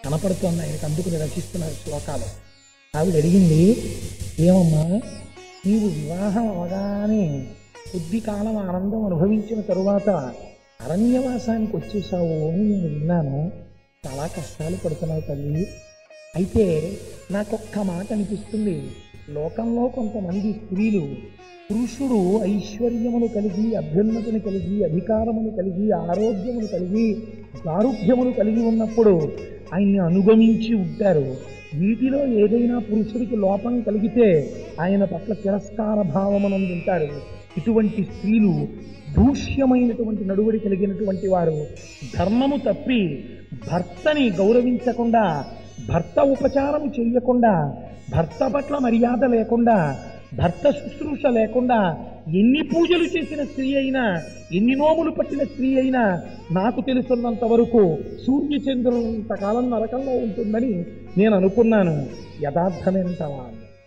కనపడుతోంది ఆయనకు అందుకుని రచిస్తున్నారు శ్లోకాలు ఆవిడ అడిగింది ఏమమ్మా నీవు వివాహం అవగానే కొద్ది కాలం ఆనందం అనుభవించిన తరువాత అరణ్యవాసానికి వచ్చేసావు అని నేను విన్నాను చాలా కష్టాలు పడుతున్నావు తల్లి అయితే నాకొక్క మాట అనిపిస్తుంది లోకంలో కొంతమంది స్త్రీలు పురుషుడు ఐశ్వర్యమును కలిగి అభ్యున్నతిని కలిగి అధికారమును కలిగి ఆరోగ్యమును కలిగి దారుఢ్యమును కలిగి ఉన్నప్పుడు ఆయన్ని అనుగమించి ఉంటారు వీటిలో ఏదైనా పురుషుడికి లోపం కలిగితే ఆయన పట్ల తిరస్కార భావమనందుంటారు ఇటువంటి స్త్రీలు దూష్యమైనటువంటి నడువడి కలిగినటువంటి వారు ధర్మము తప్పి భర్తని గౌరవించకుండా భర్త ఉపచారము చేయకుండా భర్త పట్ల మర్యాద లేకుండా భర్త శుశ్రూష లేకుండా ఎన్ని పూజలు చేసిన స్త్రీ అయినా ఎన్ని నోములు పట్టిన స్త్రీ అయినా నాకు తెలుసున్నంత వరకు సూర్యచంద్రులంత కాలం నరకంలో ఉంటుందని నేను అనుకున్నాను యథార్థమేంటవా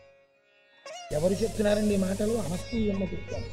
ఎవరు చెప్తున్నారండి ఈ మాటలు అనసూయమ్మ చెప్తాను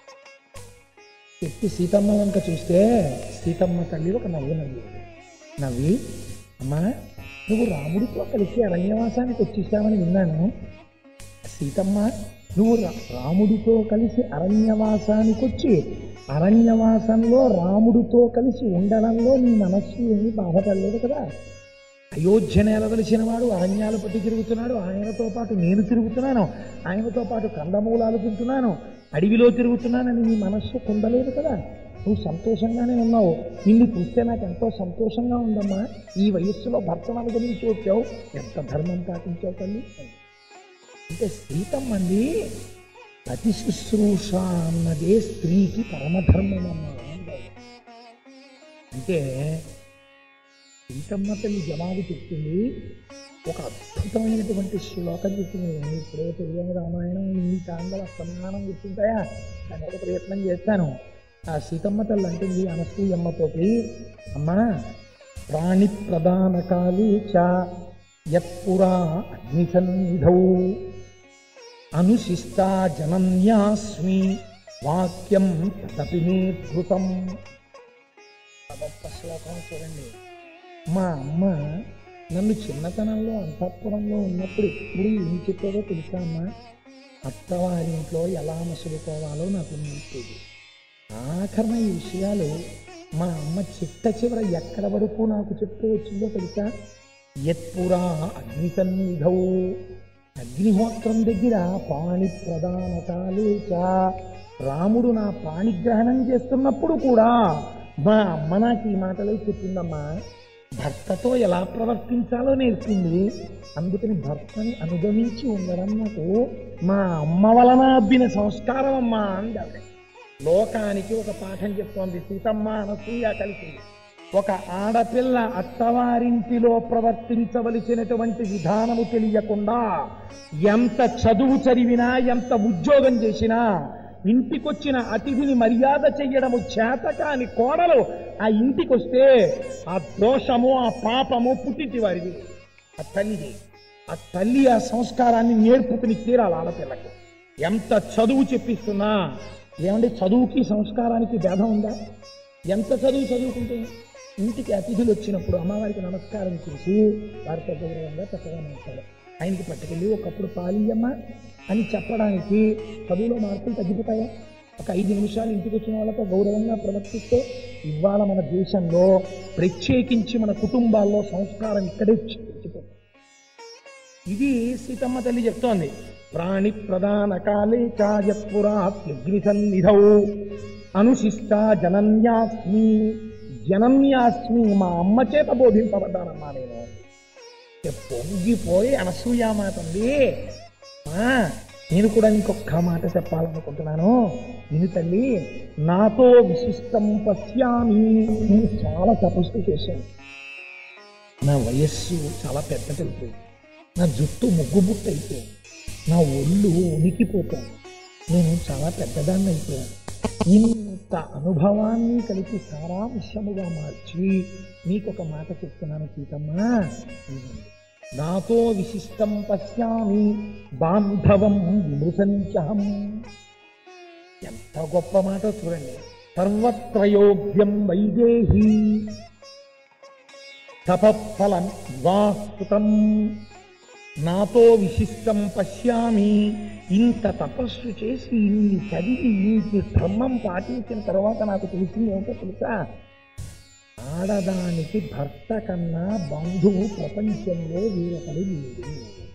చెప్పి సీతమ్మ వంక చూస్తే సీతమ్మ తల్లి ఒక నవ్వు నవ్వి నవ్వి అమ్మా నువ్వు రాముడితో కలిసి అరణ్యవాసానికి వచ్చేసావని విన్నాను సీతమ్మ నువ్వు రా- రాముడితో కలిసి అరణ్యవాసానికి వచ్చి అరణ్యవాసంలో రాముడితో కలిసి ఉండడంలో నీ మనస్సు ఏమీ బాధపడలేదు కదా అయోధ్య నేల తెలిసిన వాడు అరణ్యాలు పట్టి తిరుగుతున్నాడు ఆయనతో పాటు నేను తిరుగుతున్నాను ఆయనతో పాటు కందమూలాలు తింటున్నాను అడవిలో తిరుగుతున్నానని నీ మనస్సు కుండలేదు కదా నువ్వు సంతోషంగానే ఉన్నావు నిన్ను చూస్తే నాకు ఎంతో సంతోషంగా ఉందమ్మా ఈ వయస్సులో భర్తను అనుగమించి వచ్చావు ఎంత ధర్మం పాటించావు తల్లి అంటే సీతమ్మంది అతి శుశ్రూష అన్నదే స్త్రీకి పరమధర్మమమ్మా అన్నారు. అంటే సీతమ్మ తల్లి జవాబు చెప్తుంది ఒక అద్భుతమైనటువంటి శ్లోకం చెప్తుంది నేను ఇప్పుడే తెలియని రామాయణం ఇన్ని కాండల సన్మానం గుర్తుంటాయా దాని ఒక ప్రయత్నం చేస్తాను ఆ సీతమ్మ తల్లి అంటుంది అనసూయమ్మతోటి అమ్మా ప్రాణి ప్రధాన కాళీ చ యత్పురా అగ్నిసన్నిధౌ అనుశిష్టా జనన్యాస్మి వాక్యం తదపి మే ధృతం గొప్ప శ్లోకం చూడండి మా అమ్మ నన్ను చిన్నతనంలో అంతఃపురంలో ఉన్నప్పుడు ఎప్పుడు ఏం చెప్పేదో తెలుసా అమ్మా అత్తవారింట్లో ఎలా మసులుకోవాలో నాకు నేర్పేది ఆఖరణ ఈ విషయాలు మా అమ్మ చిట్ట చివర ఎక్కడ వరకు నాకు చెప్తూ వచ్చిందో తెలుసా యత్పురా అగ్నిసన్నిధౌ అగ్నిహోత్రం దగ్గర పాణి ప్రధానతాలేచ రాముడు నా పాణిగ్రహణం చేస్తున్నప్పుడు కూడా మా అమ్మ నాకు ఈ మాటలు చెప్పిందమ్మా భర్తతో ఎలా ప్రవర్తించాలో నేర్పింది అందుకని భర్తని అనుగమించి ఉండడం నాకు మా అమ్మ వలన అబ్బిన సంస్కారం అమ్మా అంది ఆవిడ. లోకానికి ఒక పాఠం చెప్తోంది సీతమ్మ అనసూయ కలిసి ఒక ఆడపిల్ల అత్తవారింటిలో ప్రవర్తించవలసినటువంటి విధానము తెలియకుండా ఎంత చదువు చదివినా ఎంత ఉద్యోగం చేసినా ఇంటికొచ్చిన అతిథిని మర్యాద చెయ్యడము చేతకాని కోడలు ఆ ఇంటికొస్తే ఆ దోషము ఆ పాపము పుట్టింటి వారిది ఆ తల్లిది ఆ తల్లి ఆ సంస్కారాన్ని నేర్పుకుని తీరాలి ఆడపిల్లకి ఎంత చదువు చెప్పిస్తున్నా ఏమంటే చదువుకి సంస్కారానికి భేదం ఉందా ఎంత చదువు చదువుకుంటే ఇంటికి అతిథులు వచ్చినప్పుడు అమ్మవారికి నమస్కారం చేసి వారితో గౌరవంగా చక్కగా మాట్లాడాలి ఆయనకి పట్టుకెళ్ళి ఒకప్పుడు పాలియమ్మ అని చెప్పడానికి చదువులో మార్పులు తగ్గిపోతాయా ఒక ఐదు నిమిషాలు ఇంటికి వచ్చిన వాళ్ళతో గౌరవంగా ప్రవర్తిస్తే ఇవాళ మన దేశంలో ప్రత్యేకించి మన కుటుంబాల్లో సంస్కారం ఇక్కడే చిక్కిపోతుంది ఇది సీతమ్మ తల్లి చెప్తోంది ప్రాణి ప్రధాన కాలే చాయత్పురాగ్ని సన్నిధౌ అనుశిష్ట జనన్యాస్మి జనన్యాస్మి మా అమ్మ చేత బోధింపబడ్డానమ్మా నేను ఇక పొంగిపోయి అనసూయామాతండి మా నేను కూడా ఇంకొక మాట చెప్పాలనుకుంటున్నాను నేను తల్లి నాతో విశిష్టం పశ్యామి నేను చాలా తపస్సు చేశాను నా వయస్సు చాలా పెద్దది అయిపోయింది నా జుట్టు ముగ్గుబుట్టు అయిపోయింది నా ఒళ్ళు ఉనికిపోతాను నేను చాలా పెద్దదాన్ని అయిపోయాను ఇంత అనుభవాన్ని కలిపి సారాంశముగా మార్చి నీకు ఒక మాట చెప్తున్నాను సీతమ్మ వినండి. నాతో విశిష్టం పశ్యామి బాంధవం విమృశంచహం ఎంత గొప్ప మాట చూడండి సర్వత్రయోగ్యం వైదేహి తపఫలం వివాహృతం నాతో విశిష్టం పశ్యామి ఇంత తపస్సు చేసి ఇన్ని చదివి ఈ ధర్మం పాటించిన తర్వాత నాకు తెలిసింది ఏమిటో తెలుసా ఆడదానికి భర్త కన్నా బంధువు ప్రపంచంలో వేరొకడు లేడు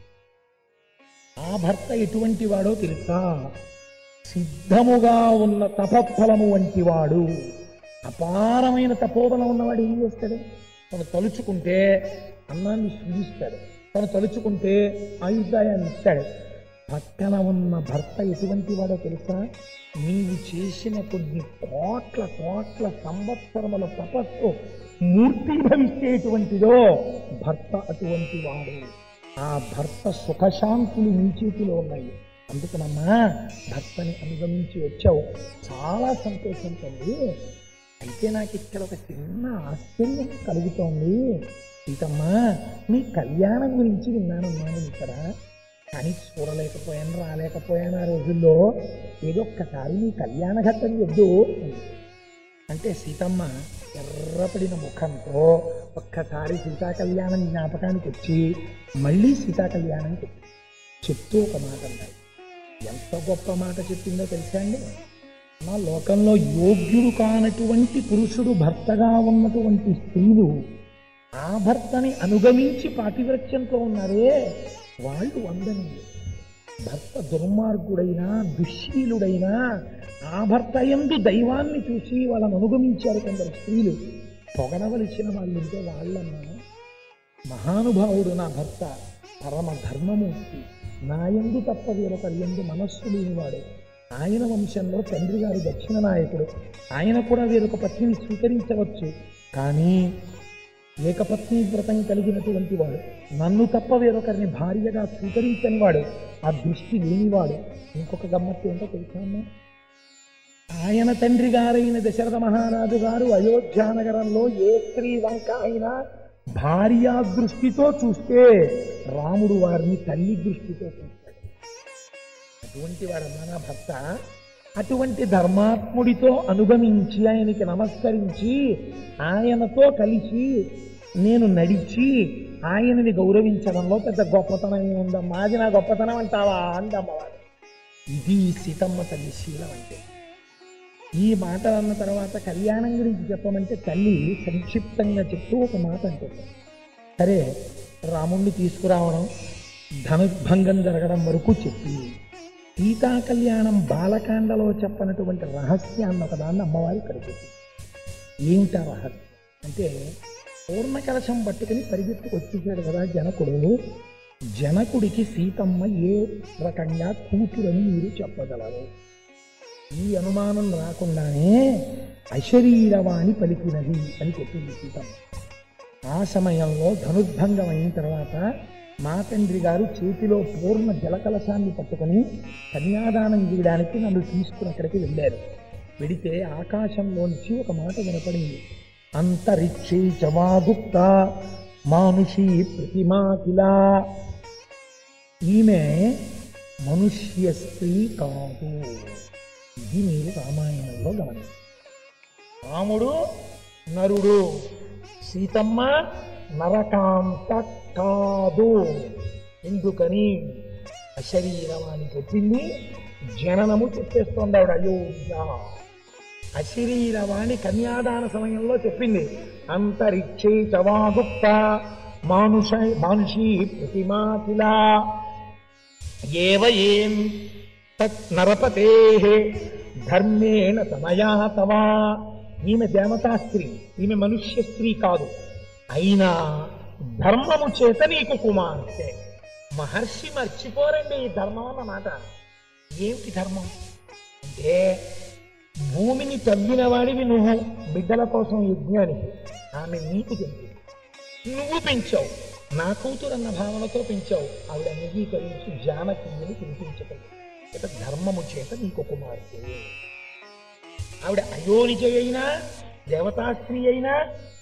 ఆ భర్త ఎటువంటి వాడో తెలుసా సిద్ధముగా ఉన్న తపఫలము వంటి వాడు అపారమైన తపోబలం ఉన్నవాడు ఏం చేస్తాడు తను తలుచుకుంటే అన్నాన్ని సృజిస్తాడు తను తలుచుకుంటే ఆయుర్దాయాన్ని ఇస్తాడు పక్కన ఉన్న భర్త ఎటువంటి వాడో తెలుసా నీవు చేసిన కొన్ని కోట్ల కోట్ల సంవత్సరముల తపస్సు మూర్తిభవించేటువంటిదో భర్త అటువంటి వాడు ఆ భర్త సుఖశాంతులు నీ చేతిలో ఉన్నాయి అందుకనమ్మా భర్తని అనుగమించి వచ్చావు చాలా సంతోషం తల్లి అయితే నాకు ఇక్కడ ఒక చిన్న ఆశ్చర్యం కలుగుతోంది సీతమ్మా నీ కళ్యాణం గురించి విన్నానమ్మా నేను ఇక్కడ కానీ చూడలేకపోయాను రాలేకపోయాను ఆ రోజుల్లో ఏదో ఒక్కసారి నీ కళ్యాణ ఘట్టం చెద్దు అంటే సీతమ్మ ఎర్రపడిన ముఖంతో ఒక్కసారి సీతా కళ్యాణం జ్ఞాపకానికి వచ్చి మళ్ళీ సీతా కళ్యాణానికి వచ్చి చెప్తూ ఒక మాట అన్నాడు ఎంత గొప్ప మాట చెప్పిందో తెలుసా అండి మా లోకంలో యోగ్యుడు కానటువంటి పురుషుడు భర్తగా ఉన్నటువంటి స్త్రీలు ఆ భర్తని అనుగమించి పాతివ్రత్యంతో ఉన్నారే వాళ్ళు వందనీయులు భర్త దుర్మార్గుడైనా దుశ్శీలుడైనా ఆ భర్త ఎందు దైవాన్ని చూసి వాళ్ళని అనుగమించారు కొందరు స్త్రీలు పొగడవలసిన వాళ్ళు ఉంటే వాళ్ళన్నా మహానుభావుడు నా భర్త పరమ ధర్మమూర్తి నా ఎందు తప్ప వేరొకరి ఎందు మనస్సు లేనివాడు ఆయన వంశంలో తండ్రి గారు దక్షిణ నాయకుడు ఆయన కూడా వేరొక పత్నిని స్వీకరించవచ్చు కానీ ఏకపత్ని వ్రతం కలిగినటువంటి వాడు నన్ను తప్ప వేరొకరిని భార్యగా స్వీకరించని వాడు ఆ దృష్టి లేనివాడు ఇంకొక గమ్మత్తు ఏంటో తెలుసా అమ్మా? ఆయన తండ్రి గారైన దశరథ మహారాజు గారు అయోధ్య నగరంలో ఏ స్త్రీ వంక అయినా భార్యా దృష్టితో చూస్తే రాముడు వారిని తల్లి దృష్టితో చూస్తాడు అటువంటి వాడన్నా నా భర్త అటువంటి ధర్మాత్ముడితో అనుగమించి ఆయనకి నమస్కరించి ఆయనతో కలిసి నేను నడిచి ఆయనని గౌరవించడంలో పెద్ద గొప్పతనం ఉందమ్మా అది నా గొప్పతనం అంటావా అందమ్మవాడు ఇది సీతమ్మ తల్లి శీలం అంటే ఈ మాట అన్న తర్వాత కళ్యాణం గురించి చెప్పమంటే తల్లి సంక్షిప్తంగా చెప్తూ ఒక మాట అంటుంది సరే రాముణ్ణి తీసుకురావడం ధనుర్భంగం జరగడం వరకు చెప్పి సీతా కళ్యాణం బాలకాండలో చెప్పనటువంటి రహస్యాన్ని ఒకదాన్ని అమ్మవారి ఇక్కడ చెప్పింది ఏంట రహస్యం అంటే పూర్ణ కలశం పట్టుకుని పరిగెత్తుకు వచ్చేసాడు కదా జనకుడు జనకుడికి సీతమ్మ ఏ రకంగా కూతురని మీరు చెప్పగలరు ఈ అనుమానం రాకుండానే అశరీరవాణి పలికినది అని చెప్పింది సీతమ్మ ఆ సమయంలో ధనుర్భంగం అయిన తర్వాత మా తండ్రి గారు చేతిలో పూర్ణ జలకలశాన్ని పట్టుకొని కన్యాదానం చేయడానికి నన్ను తీసుకుని అక్కడికి వెళ్ళారు వెడితే ఆకాశంలోంచి ఒక మాట వినపడింది అంతరిక్షే చవాగుప్త మానుషి ప్రతిమా కిలా ఈమె మనుష్య స్త్రీ కాదు ఇది మీరు రామాయణంలో గమనించారు రాముడు నరుడు సీతమ్మ నరకాంత కాదు ఎందుకని అశరీరం అని చెప్పింది జననము చెప్పేస్తోంది ఆవిడ అయోధ్య అశరీరవాణి కన్యాదాన సమయంలో చెప్పింది అంతరిక్షే చవాగుప్త మానుష మానుషీ ప్రతిమా కిలా ఏవ ఏం తత్ నరపతే ధర్మేణ తనయా తవా ఈమె దేవతా స్త్రీ ఈమె మనుష్య స్త్రీ కాదు అయినా ధర్మము చేత నీకు కుమార్తె మహర్షి మర్చిపోరండి ఈ ధర్మం అన్నమాట ఏమిటి ధర్మం అంటే భూమిని తవ్విన వాడివి నువ్వు బిడ్డల కోసం యజ్ఞానికి ఆమె నీకు తెలియదు నువ్వు పెంచావు నా కూతురు అన్న భావనతో పెంచావు ఆవిడ అంగీకరించి జానకీయుని పిలిపించగలదు ఇక ధర్మము చేత నీకు కుమార్తె ఆవిడ అయోనిజ అయినా దేవతాస్త్రీ అయినా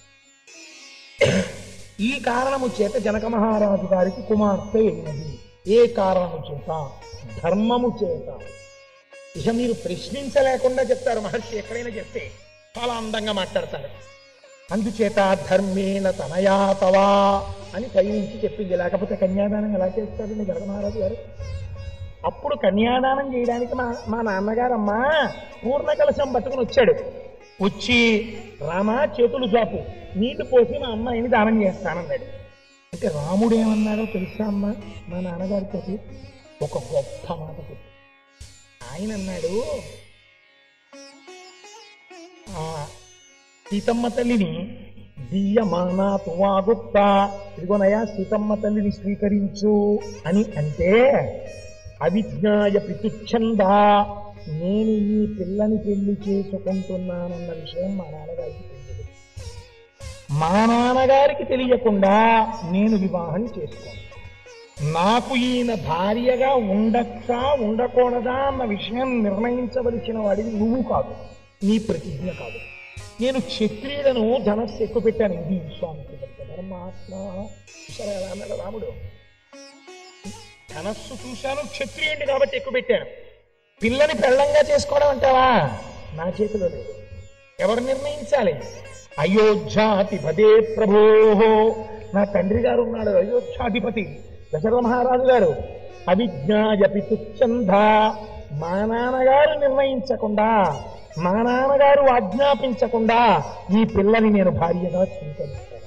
ఈ కారణము చేత జనక మహారాజు గారికి కుమార్తె అయినది ఏ కారణము చేత ధర్మము చేత ఇక మీరు ప్రశ్నించలేకుండా చెప్తారు మహర్షి ఎక్కడైనా చెప్తే చాలా అందంగా మాట్లాడతారు అందుచేత ధర్మేణ తనయాతవా అని పైనుంచి చెప్పింది లేకపోతే కన్యాదానం ఎలా చేస్తారండి జగన్ మహారాజు గారు అప్పుడు కన్యాదానం చేయడానికి మా మా నాన్నగారమ్మా పూర్ణ కలశం పట్టుకుని వచ్చాడు వచ్చి రామా చేతులు చాపు నీళ్లు పోసి మా అమ్మాయిని దానం చేస్తానన్నాడు అంటే రాముడు ఏమన్నాడో తెలుసా అమ్మా మా నాన్నగారితో ఒక గొప్ప మాట చెప్పి ఆయన అన్నాడు ఆ సీతమ్మ తల్లిని దీయమానా తువాగుప్త ఇదిగోనయ్యా సీతమ్మ తల్లిని స్వీకరించు అని అంటే అవిజ్ఞాయ పితుచ్ఛంద నేను ఈ పిల్లని పెళ్లి చేసుకుంటున్నానన్న విషయం మా నాన్నగారికి తెలియదు మా నాన్నగారికి తెలియకుండా నేను వివాహం చేసుకోను నాకు ఈయన భార్యగా ఉండచ్చా ఉండకూడదా అన్న విషయం నిర్ణయించవలసిన వాడివి నువ్వు కాదు నీ ప్రతిజ్ఞ కాదు నేను క్షత్రియులను ధనస్సు ఎక్కువ పెట్టాను ఇది స్వామికి ధర్మాత్మ చూసారా ఎలా అన్నాడు రాముడు ధనస్సు చూశాను క్షత్రియుడిని కాబట్టి ఎక్కువ పెట్టాను పిల్లని పెళ్ళంగా చేసుకోవడం అంటావా నా చేతిలో లేదు ఎవరు నిర్ణయించాలి అయోధ్యాధిపదే ప్రభో నా తండ్రి గారు ఉన్నాడు అయోధ్యాధిపతి దశరథ మహారాజు గారు అవిజ్ఞాయ పితుచ్చంధ మా నాన్నగారు నిర్ణయించకుండా మా నాన్నగారు ఆజ్ఞాపించకుండా ఈ పిల్లని నేను భార్యగా స్వీకరిస్తాను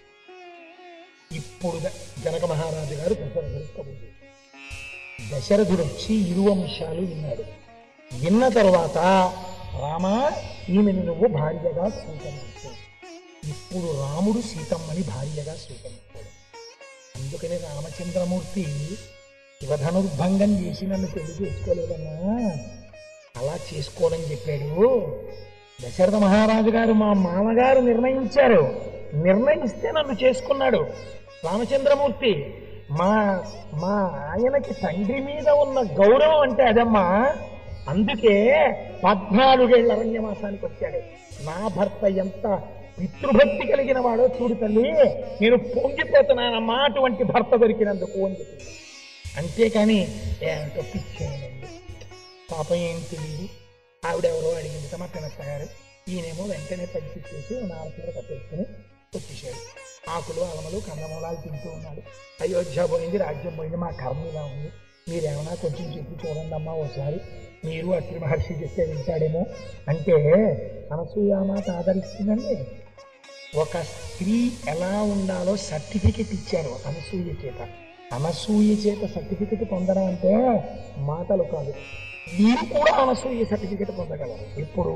ఇప్పుడు ద- జనక మహారాజు గారు దశరథుడు కబురు దశరథుడు వచ్చి ఇరు అంశాలు విన్నాడు విన్న తర్వాత రామా ఈమెను నువ్వు భార్యగా స్వీకరించు ఇప్పుడు రాముడు సీతమ్మని భార్యగా స్వీకరించాడు అందుకని రామచంద్రమూర్తి శివధనుర్భంగం చేసి నన్ను పెళ్లి చేసుకోలేదన్నా అలా చేసుకోనని చెప్పాడు దశరథ మహారాజు గారు మా మామగారు నిర్ణయించారు నిర్ణయిస్తే నన్ను చేసుకున్నాడు రామచంద్రమూర్తి మా మా ఆయనకి తండ్రి మీద ఉన్న గౌరవం అంటే అదమ్మా అందుకే పద్నాలుగేళ్ల అరణ్యవాసానికి వచ్చాడు నా భర్త ఎంత పితృభక్తి కలిగిన వాడో చూడు తల్లి నేను పొంగిపోతున్నానమ్మా అటువంటి భర్త దొరికినందుకు అని చెప్పింది అంతేకాని ఏంటో పిచ్చేయండి పాపం ఏం తెలియదు ఆవిడెవరో అడిగింది మా పినత్త గారు ఈయనేమో వెంటనే పంపించేసి నారచీర కట్టేసుకుని వచ్చేసాడు ఆకులు అలమలు కందమూలాలు తింటూ ఉన్నాడు అయోధ్య పోయింది రాజ్యం పోయింది మా కర్మ ఇలా ఉంది మీరేమన్నా కొంచెం చెప్పి చూడండి అమ్మా ఒకసారి మీరు అత్రి మహర్షి చెప్తే వింటాడేమో అంటే అనసూయామాత ఆదరిస్తుందండి ఒక స్త్రీ ఎలా ఉండాలో సర్టిఫికెట్ ఇచ్చారు అనసూయ చేత అనసూయ చేత సర్టిఫికెట్ పొందడం అంటే మాటలు కాదు మీరు కూడా అనసూయ సర్టిఫికెట్ పొందగలరు ఇప్పుడు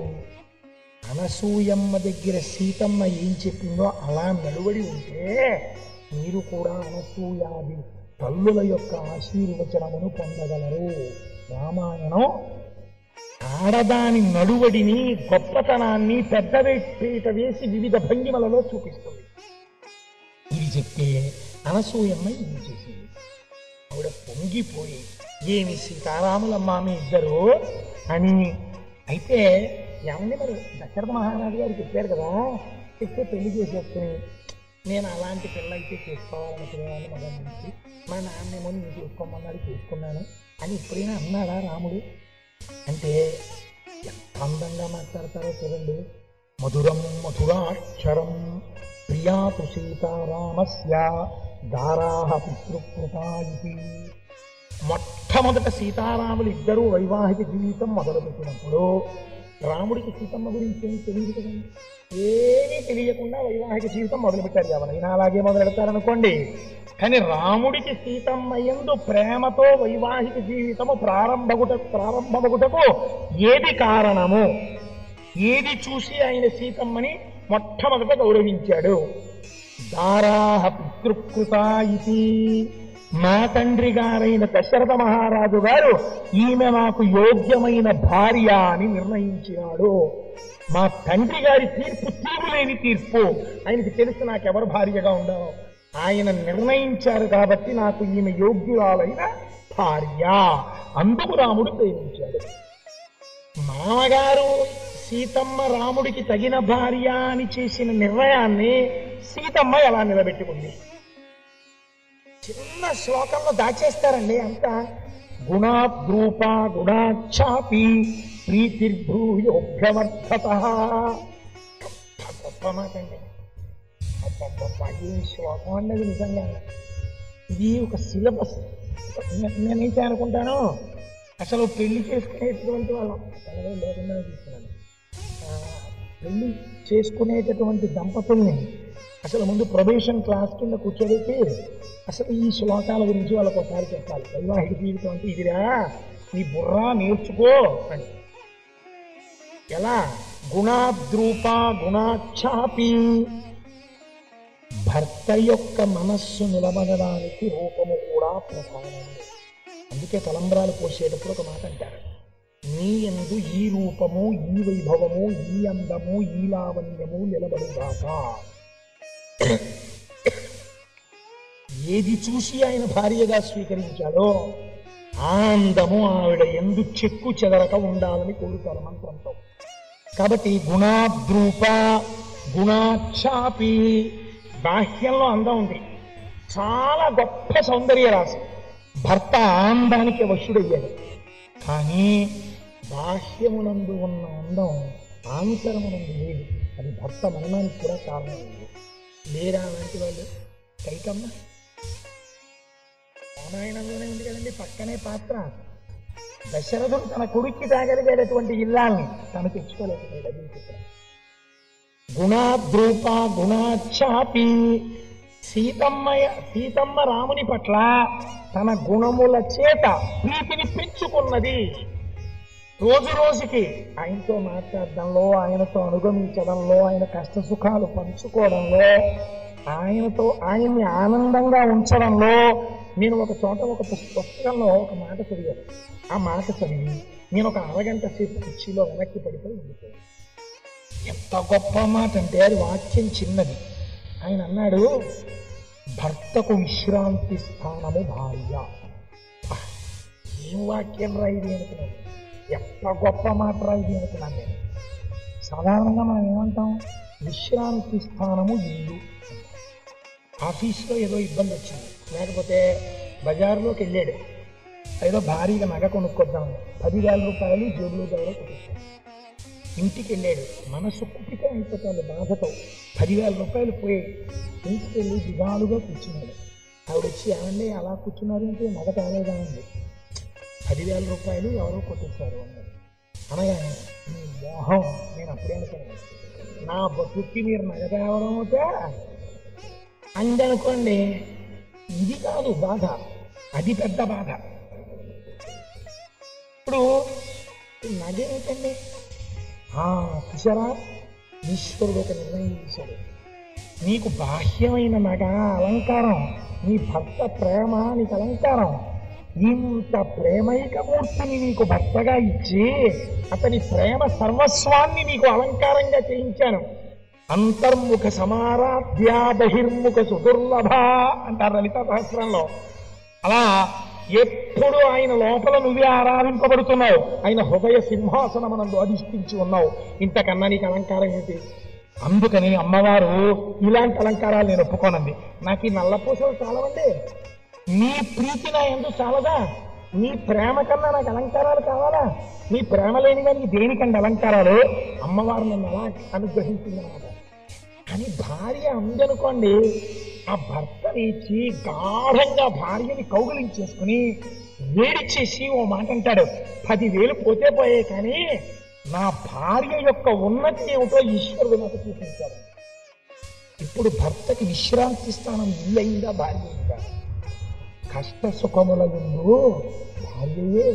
అనసూయమ్మ దగ్గర సీతమ్మ ఏం చెప్పిందో అలా నిలబడి ఉంటే మీరు కూడా అనసూయాది తల్లుల యొక్క ఆశీర్వచనమును పొందగలరు రామాయణం ఆడదాని నడువడిని గొప్పతనాన్ని పెద్ద పీట వేసి వివిధ భంగిమలలో చూపిస్తుంది ఇది చెప్తే అనసూయమ్మ ఇది చేసింది ఆవిడ పొంగిపోయి ఏమి సీతారాములమ్మ మీ ఇద్దరు అని అయితే ఏమండి మరి దశరథ మహారాజు గారు చెప్పారు కదా చెప్తే పెళ్లి చేసేసుకుని నేను అలాంటి పిల్ల అయితే చేసుకోవాలనుకునేవాడిని మగ నుంచి మా నాన్నేమో నేను చేసుకోమన్నాడు చేసుకున్నాను అని ఎప్పుడైనా అన్నాడా రాముడు అంటే ఎంత అందంగా మాట్లాడతారో చూడండి మధురం మధురాక్షరం ప్రియాతు సీతారామస్య దారాహ పితృకృతా ఇది మొట్టమొదట సీతారాములు ఇద్దరూ వైవాహిక జీవితం మొదలుపెట్టినప్పుడు రాముడికి సీతమ్మ గురించి ఏం తెలియదు కదండి ఏమీ తెలియకుండా వైవాహిక జీవితం మొదలుపెట్టారు ఎవరైనా అలాగే మొదలెడతారనుకోండి కానీ రాముడికి సీతమ్మ యందు ప్రేమతో వైవాహిక జీవితము ప్రారంభగుట ప్రారంభమగుటకు ఏది కారణము ఏది చూసి ఆయన సీతమ్మని మొట్టమొదట గౌరవించాడు దారాహ పితృకృత ఇది మా తండ్రి గారైన దశరథ మహారాజు గారు ఈమె నాకు యోగ్యమైన భార్య అని నిర్ణయించినాడు మా తండ్రి గారి తీర్పు తీరులేని తీర్పు ఆయనకి తెలుసు నాకెవరు భార్యగా ఉండాలో ఆయన నిర్ణయించారు కాబట్టి నాకు ఈమె యోగ్యురాలైన భార్య అందుకు రాముడు ప్రేమించాడు మామగారు సీతమ్మ రాముడికి తగిన భార్య అని చేసిన నిర్ణయాన్ని సీతమ్మ ఎలా నిలబెట్టుకుంది చిన్న శ్లోకంలో దాచేస్తారండి అంత గుణాద్రూప గుణాఛాపి ప్రీతిర్భూయోభ్యవర్ధత గొప్ప గొప్ప మాట అండి అబ్బబ్బబ్బా, ఏం శ్లోకం అన్నది నిజంగా ఇది ఒక సిలబస్ నేనైతే అనుకుంటాను అసలు పెళ్లి చేసుకునేటువంటి వాళ్ళం అలాగే లేకుండా చూస్తున్నాను ఆ, పెళ్లి చేసుకునేటటువంటి దంపతుల్ని అసలు ముందు ప్రొబేషన్ క్లాస్ కింద కూర్చోబెట్టి అసలు ఈ శ్లోకాల గురించి వాళ్ళకి ఒకసారి చెప్పాలి వైవాహిక జీవితం అంటే ఇదిరా నీ బుర్ర నేర్చుకో అని ఎలా గుణాద్రూప గుణాఛాపి భర్త యొక్క మనస్సు నిలబడడానికి రూపము కూడా ప్రధానము అందుకే తలంబ్రాలు పోసేటప్పుడు ఒక మాట అంటారు నీ ఎందు ఈ రూపము ఈ వైభవము ఈ అందము ఈ లావణ్యము నిలబడుగాక ఏది చూసి ఆయన భార్యగా స్వీకరించాడో ఆ అందము ఆవిడ ఎందు చెక్కు చెదరక ఉండాలని కోరుతారు మంత్రంతో కాబట్టి గుణాద్రూప గుణాఛాపి బాహ్యంలో అందం ఉంది చాలా గొప్ప సౌందర్య రాశి భర్త ఆనందానికి వశుడయ్యాడు కానీ బాహ్యమునందు ఉన్న అందం ఆంతరమునందు లేదు అది భర్త మరణానికి కూడా కారణమైంది లేరా అలాంటి వాళ్ళు కైకమ్మ రామాయణంలోనే ఉంది కదండి పక్కనే పాత్ర దశరథుడు తన కొడుక్కి తాగలిగేటటువంటి ఇల్లాల్ని తను తెచ్చుకోలేకపోయాడు అది చిత్రం గుణాద్రూప గుణాఛాపి సీతమ్మ సీతమ్మ రాముని పట్ల తన గుణముల చేత ప్రీతిని పెంచుకున్నది రోజు రోజుకి ఆయనతో మాట్లాడడంలో ఆయనతో అనుగమించడంలో ఆయన కష్ట సుఖాలు పంచుకోవడంలో ఆయనతో ఆయన్ని ఆనందంగా ఉంచడంలో నేను ఒక చోట ఒక పుస్త- పుస్తకంలో ఒక మాట చదివాను ఆ మాట చదివి నేను ఒక అరగంట సేపు కుర్చీలో వెనక్కి పడిపోయి ఉండిపోయాను ఎంత గొప్ప మాట అంటే అది వాక్యం చిన్నది ఆయన అన్నాడు భర్తకు విశ్రాంతి స్థానము భార్య ఆ, ఏం వాక్యం రా ఇది అనుకున్నాను ఎంత గొప్ప మాట రా ఇది అనుకున్నాను నేను సాధారణంగా మనం ఏమంటాం విశ్రాంతి స్థానము ఇల్లు ఆఫీస్లో ఏదో ఇబ్బంది వచ్చింది లేకపోతే బజార్లోకి వెళ్ళాడు ఏదో భారీగా నగ కొనుక్కొద్దాం పదివేల రూపాయలు జేబులో ఎవరో కొనుక్కొద్దాం ఇంటికి వెళ్ళాడు మనసు కుపితం అయిపోతుంది బాధతో పదివేల రూపాయలు పోయి ఇంటికి వెళ్ళి దిగాలుగా కూర్చున్నాడు ఆవిడ వచ్చి ఏమండి అలా కూర్చున్నారు అంటే నగ తేలేదా అండి పదివేల రూపాయలు ఎవరో కొట్టేశారు అన్నారు అనగానే మీ మోహం నేను అప్పుడే అనుకున్నాను నా బతుక్కి మీరు నగ తేవడం అవుతా అందనుకోండి ఇది కాదు బాధ అది పెద్ద బాధ ఇప్పుడు నగేమిటండి చూసారా ఈశ్వరుడు ఒక నిర్ణయం చేశాడు నీకు బాహ్యమైన నగ అలంకారం నీ భర్త ప్రేమ నీకు అలంకారం ఇంత ప్రేమైక మూర్తిని నీకు భర్తగా ఇచ్చి అతని ప్రేమ సర్వస్వాన్ని నీకు అలంకారంగా చేయించాను అంతర్ముఖ సమారాధ్య బహిర్ముఖ సుదుర్లభ అంటారు లలిత సహస్రంలో అలా ఎప్పుడు ఆయన లోపల నువ్వే ఆరాధింపబడుతున్నావు ఆయన హృదయ సింహాసనమనందు అధిష్ఠించి ఉన్నావు ఇంతకన్నా నీకు అలంకారం ఏంటి అందుకని అమ్మవారు ఇలాంటి అలంకారాలు నేను ఒప్పుకోనండి నాకు ఈ నల్లపూసలు చాలవండి నీ ప్రీతి నా ఎందు చాలదా నీ ప్రేమ కన్నా నాకు అలంకారాలు కావాలా నీ ప్రేమ లేనిగా నీ దేనికండి అలంకారాలు అమ్మవారు నన్ను అలా అనుగ్రహించింది అన్నమాట కానీ భార్య అందనుకోండి ఆ భర్త లేచి గాఢంగా భార్యని కౌగులించేసుకుని వేడి చేసి ఓ మాట అంటాడు పదివేలు పోతే పోయే కానీ నా భార్య యొక్క ఉన్నతి ఏమిటో ఈశ్వరుడు నాకు చూపించాడు ఇప్పుడు భర్తకి విశ్రాంతి స్థానం ఇల్లు అయిందా భార్య అయిందా కష్ట సుఖముల ఎందు భార్యయే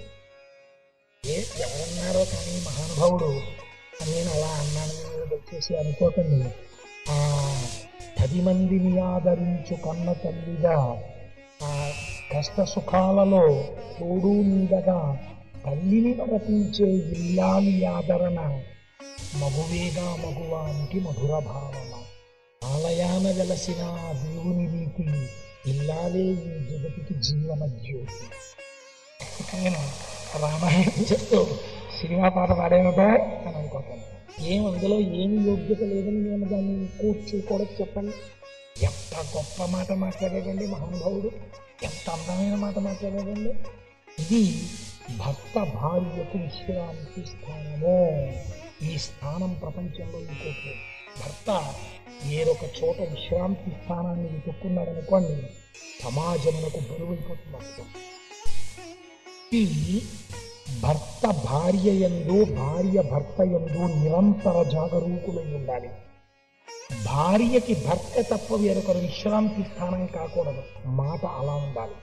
ఏ ఎవరన్నారో కానీ మహానుభావుడు అని నేను అలా అన్నాను మీరు దయచేసి అనుకోకండి ఆ పది మందిని ఆదరించు కన్న తల్లిగా ఆ కష్ట సుఖాలలో తోడు నీడగా తల్లిని నడిపించే ఇల్లాలి ఆదరణ మగువేగా మగువానికి మధుర భావన ఆలయాన వెలసిన దేవుని రీతి ఇల్లాలే ఈ జగతికి జీవన జ్యోతి నేను రామాయణం చెప్తూ సినిమా పాట పాడేమిటో అని అనుకుంటాను ఏం అందులో ఏమి యోగ్యత లేదని నేను దాన్ని కూర్చు కూడా చెప్పండి ఎంత గొప్ప మాట మాట్లాడాడండి మహానుభావుడు ఎంత అందమైన మాట మాట్లాడాడండి ఇది భర్త భార్యకు విశ్రాంతి స్థానము ఈ స్థానం ప్రపంచంలో ఇంకోటి లేదు. భర్త వేరొక చోట విశ్రాంతి స్థానాన్ని వెతుక్కున్నాడు అనుకోండి సమాజమునకు బరువైపోతుంది అర్థం ఈ భర్త భార్య ఎందు భార్య భర్త ఎందు నిరంతర జాగరూకులై ఉండాలి భార్యకి భర్త తప్ప వేరొకరు విశ్రాంతి స్థానం కాకూడదు మాట అలా ఉండాలి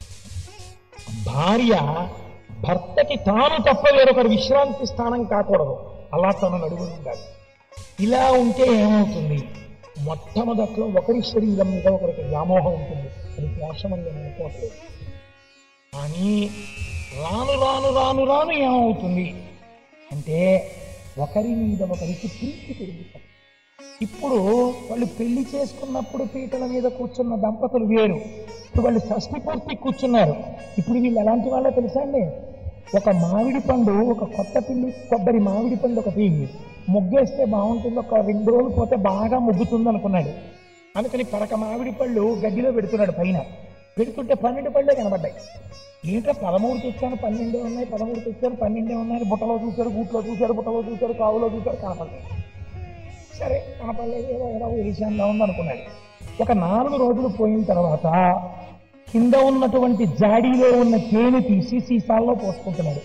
భార్య భర్తకి తాను తప్ప వేరొకరు విశ్రాంతి స్థానం కాకూడదు అలా తను నడువు ఉండాలి ఇలా ఉంటే ఏమవుతుంది మొట్టమొదట్లో ఒకరి శరీరం మీద ఒకరికి వ్యామోహం ఉంటుంది అది దోషమని నేను అనుకోవట్లేదు కానీ రాను రాను రాను రాను ఏమవుతుంది అంటే ఒకరి మీద ఒకరికి ప్రీతి పెరుగుతుంది ఇప్పుడు వాళ్ళు పెళ్లి చేసుకున్నప్పుడు పీటల మీద కూర్చున్న దంపతులు వేరు ఇప్పుడు వాళ్ళు షష్ఠి పూర్తి కూర్చున్నారు ఇప్పుడు వీళ్ళు ఎలాంటి వాళ్ళో తెలుసా అండి ఒక మామిడి పండు ఒక కొత్త పిల్లి కొబ్బరి మామిడి పండు ఒక పిల్లి ముగ్గేస్తే బాగుంటుంది ఒక రెండు రోజులు పోతే బాగా ముగ్గుతుంది అనుకున్నాడు అందుకని పరక మామిడి పళ్ళు గడ్డిలో పెడుతున్నాడు పైన పెడుతుంటే పన్నెండు పళ్ళే కనబడ్డాయి ఏంటో పదమూడు తెచ్చాను పన్నెండే ఉన్నాయి పదమూడు తెచ్చాను పన్నెండే ఉన్నాయి బుట్టలో చూశారు గూట్లో చూశారు బుట్టలో చూశారు కావులో చూశారు కనపడలేదు సరే కనపడలేదు ఏదో ఏదో విషయంగా ఉంది అనుకున్నాడు ఒక నాలుగు రోజులు పోయిన తర్వాత కింద ఉన్నటువంటి జాడీలో ఉన్న తేనె తీసి సీసాల్లో పోసుకుంటున్నాడు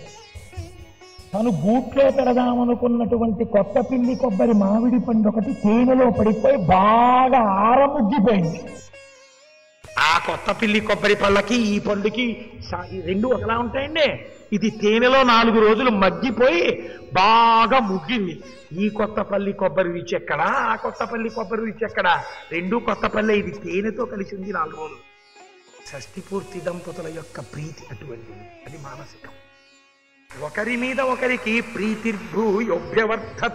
తను గూట్లో పెడదామనుకున్నటువంటి కొత్త పిల్లి కొబ్బరి మామిడి పండు ఒకటి తేనెలో పడిపోయి బాగా ఆరముగ్గిపోయింది ఆ కొత్త పిల్లి కొబ్బరి పళ్ళకి ఈ పండుకి సా- ఈ రెండు ఒకలా ఉంటాయండి ఇది తేనెలో నాలుగు రోజులు మగ్గిపోయి బాగా ముగ్గింది ఈ కొత్త పల్లి కొబ్బరి రుచి ఎక్కడా ఆ కొత్త పల్లి కొబ్బరి రుచి ఎక్కడా రెండు కొత్త పల్లె ఇది తేనెతో కలిసి ఉంది నాలుగు రోజులు షష్ఠి పూర్తి దంపతుల యొక్క ప్రీతి అటువంటిది అది మానసికం ఒకరి మీద ఒకరికి ప్రీతిర్భూయోభ్యవర్ధత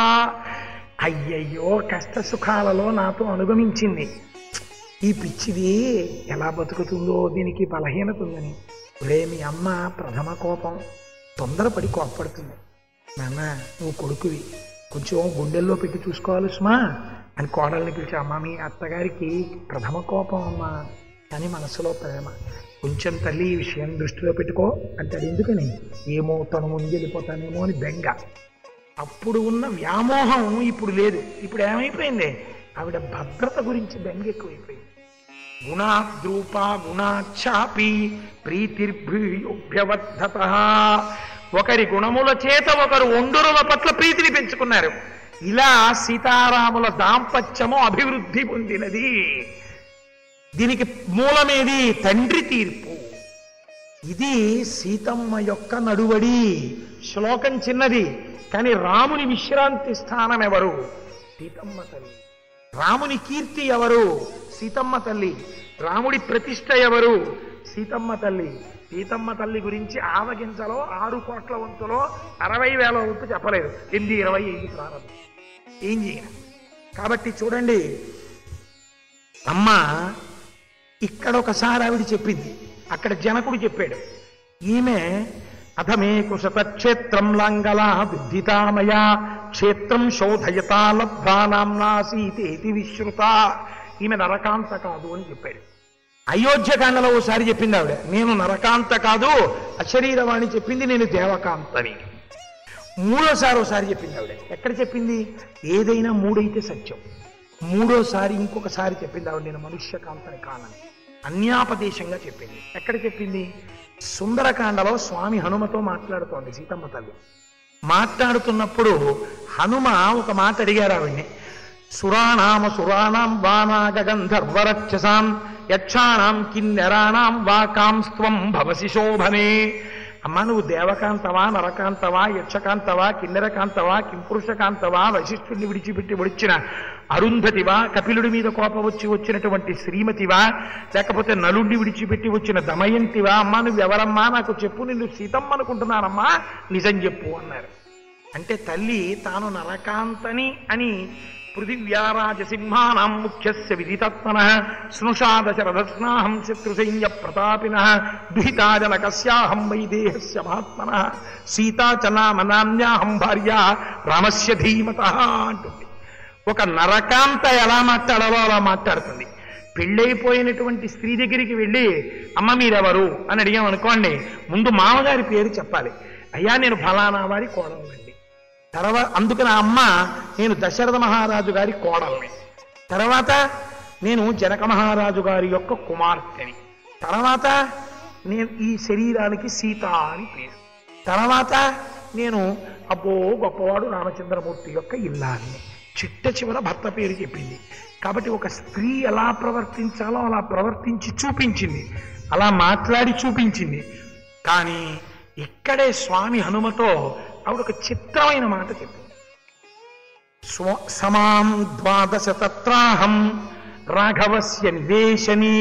అయ్యయ్యో కష్ట సుఖాలలో నాతో అనుగమించింది ఈ పిచ్చిది ఎలా బతుకుతుందో దీనికి బలహీనత ఉందని ఒరే మీ అమ్మ ప్రథమ కోపం తొందరపడి కోపడుతుంది నాన్న నువ్వు కొడుకువి కొంచెం గుండెల్లో పెట్టి చూసుకోవాలి సుమా అని కోడల్ని పిలిచి అమ్మ మీ అత్తగారికి ప్రథమ కోపం అమ్మా కానీ మనసులో ప్రేమ కొంచెం తల్లి ఈ విషయం దృష్టిలో పెట్టుకో అంటే అది ఎందుకని ఏమో తను ముందెళ్ళిపోతానేమో అని బెంగ అప్పుడు ఉన్న వ్యామోహం ఇప్పుడు లేదు ఇప్పుడు ఏమైపోయింది ఆవిడ భద్రత గురించి బెంగ ఎక్కువైపోయింది గుణాద్రూప గుణాఛాపి ప్రీతిర్భ్యూభ్యవర్ధత ఒకరి గుణముల చేత ఒకరు ఒండురుల పట్ల ప్రీతిని పెంచుకున్నారు ఇలా సీతారాముల దాంపత్యము అభివృద్ధి పొందినది దీనికి మూలమేది తండ్రి తీర్పు ఇది సీతమ్మ యొక్క నడువడి శ్లోకం చిన్నది కానీ రాముని విశ్రాంతి స్థానం ఎవరు సీతమ్మ తల్లి రాముని కీర్తి ఎవరు సీతమ్మ తల్లి రాముడి ప్రతిష్ట ఎవరు సీతమ్మ తల్లి సీతమ్మ తల్లి గురించి ఆవగించలో ఆరు కోట్ల వంతులో అరవై వేల వంతు చెప్పలేదు ఎనిమిది ఇరవై ఐదు ప్రారంభం ఏం చేయను కాబట్టి చూడండి అమ్మ ఇక్కడ ఒకసారి ఆవిడ చెప్పింది అక్కడ జనకుడు చెప్పాడు ఈమె అథమే కుశత క్షేత్రం లాంగలా విద్ధితామయ క్షేత్రం శోధయతా లబ్ధా నామ్నా సీతేతి విశ్రుత ఈమె నరకాంత కాదు అని చెప్పాడు అయోధ్యకాండలో ఓసారి చెప్పింది ఆవిడ నేను నరకాంత కాదు అశరీరవాణి చెప్పింది నేను దేవకాంతని మూడోసారి ఒకసారి చెప్పింది ఆవిడ ఎక్కడ చెప్పింది ఏదైనా మూడైతే సత్యం మూడోసారి ఇంకొకసారి చెప్పింది ఆవిడ నేను మనుష్యకాంతని కానని అన్యాపదేశంగా చెప్పింది ఎక్కడ చెప్పింది సుందరకాండలో స్వామి హనుమతో మాట్లాడుతోంది సీతమ్మ తల్లి మాట్లాడుతున్నప్పుడు హనుమ ఒక మాట అడిగారు ఆవిడ్ని సురాణామ సురాణాం వానాగ గంధర్వరక్షసాం యక్షాణాం కిన్నెరాణాం వాకాంస్త్వం భవసి శోభనే అమ్మ నువ్వు దేవకాంతవా నరకాంతవా యక్షకాంతవా కిన్నెరకాంతవా కింపురుషకాంతవా వశిష్ఠుడిని విడిచిపెట్టి వచ్చిన అరుంధతివా కపిలుడి మీద కోపం వచ్చి వచ్చినటువంటి శ్రీమతివా లేకపోతే నలుడిని విడిచిపెట్టి వచ్చిన దమయంతివా అమ్మా నువ్వు ఎవరమ్మా నాకు చెప్పు నిన్ను సీతమ్మ అనుకుంటున్నానమ్మా నిజం చెప్పు అన్నారు అంటే తల్లి తాను నరకాంతని అని పృథివ్యారాజసింహానాం ముఖ్యస్య విదితత్మన స్నుషాదశరథస్నాహం శత్రుసైన్య ప్రతాపిన దుహితాజనకస్యాహం వైదేహస్య మహాత్మన సీతా చ నామ నామ్యాహం భార్య రామస్య ధీమత అంటుంది ఒక నరకాంత ఎలా మాట్లాడాలో అలా మాట్లాడుతుంది పెళ్ళైపోయినటువంటి స్త్రీ దగ్గరికి వెళ్ళి అమ్మ మీరెవరు అని అడిగాం అనుకోండి ముందు మామగారి పేరు చెప్పాలి అయ్యా నేను ఫలానా వారి కోడలండి తర్వాత అందుకని ఆ అమ్మ నేను దశరథ మహారాజు గారి కోడల్ని తర్వాత నేను జనక మహారాజు గారి యొక్క కుమార్తెని తర్వాత నేను ఈ శరీరానికి సీత అని పేరు తర్వాత నేను అబ్బో గొప్పవాడు రామచంద్రమూర్తి యొక్క ఇల్లాన్ని చిట్ట చివర భర్త పేరు చెప్పింది కాబట్టి ఒక స్త్రీ ఎలా ప్రవర్తించాలో అలా ప్రవర్తించి చూపించింది అలా మాట్లాడి చూపించింది కానీ ఇక్కడే స్వామి హనుమతో ఆవిడ ఒక చిత్రమైన మాట చెప్పింది స్వ సమాం ద్వాదశ తత్రాహం రాఘవస్య నివేశనీ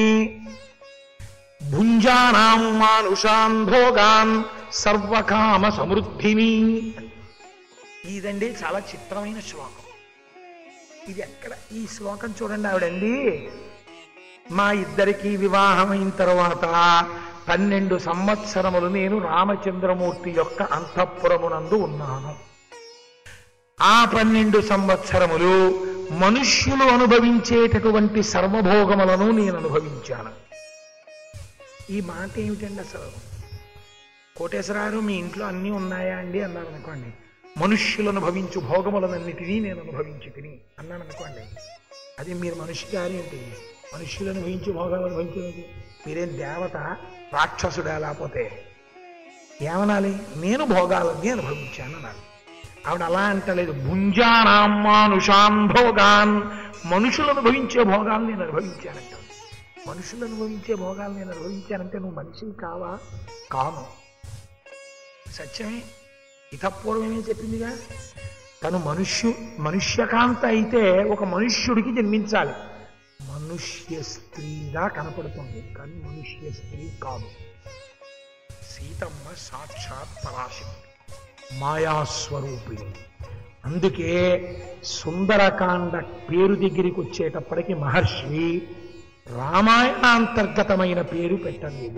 భుంజానాం మానుషాన్ భోగాన్ సర్వకామ సమృద్ధిని ఇదండి చాలా చిత్రమైన శ్లోకం ఇది ఎక్కడ ఈ శ్లోకం చూడండి ఆవిడండి మా ఇద్దరికి వివాహమైన తర్వాత పన్నెండు సంవత్సరములు నేను రామచంద్రమూర్తి యొక్క అంతఃపురమునందు ఉన్నాను ఆ పన్నెండు సంవత్సరములు మనుష్యులు అనుభవించేటటువంటి సర్వభోగములను నేను అనుభవించాను ఈ మాట ఏమిటండి అసలు కోటేశ్వరారు మీ ఇంట్లో అన్నీ ఉన్నాయా అండి అన్నారు అనుకోండి మనుష్యులు అనుభవించు భోగములనన్నిటినీ నేను అనుభవించి తిని అన్నాను అనుకోండి అది మీరు మనిషి గారు ఏంటి మనుష్యులు అనుభవించు భోగాలు అనుభవించేది మీరేం దేవత రాక్షసుడా లేకపోతే ఏమనాలి నేను భోగాలన్నీ అనుభవించాను అన్నారు ఆవిడ అలా అంటలేదు భుంజానాం మానుషాన్ భోగాన్ మనుషులు అనుభవించే భోగాలు నేను అనుభవించానంట మనుషులు అనుభవించే భోగాలు నేను అనుభవించానంటే నువ్వు మనిషిని కావా కాను సత్యమే ఇతపూర్వమే చెప్పిందిగా తను మనుష్యు మనుష్యకాంత అయితే ఒక మనుష్యుడికి జన్మించాలి మనుష్య స్త్రీగా కనపడుతుంది కానీ మనుష్య స్త్రీ కాదు సీతమ్మ సాక్షాత్ పరాశక్తి మాయాస్వరూపిణి అందుకే సుందరకాండ పేరు దగ్గరికి వచ్చేటప్పటికి మహర్షి రామాయణాంతర్గతమైన పేరు పెట్టలేదు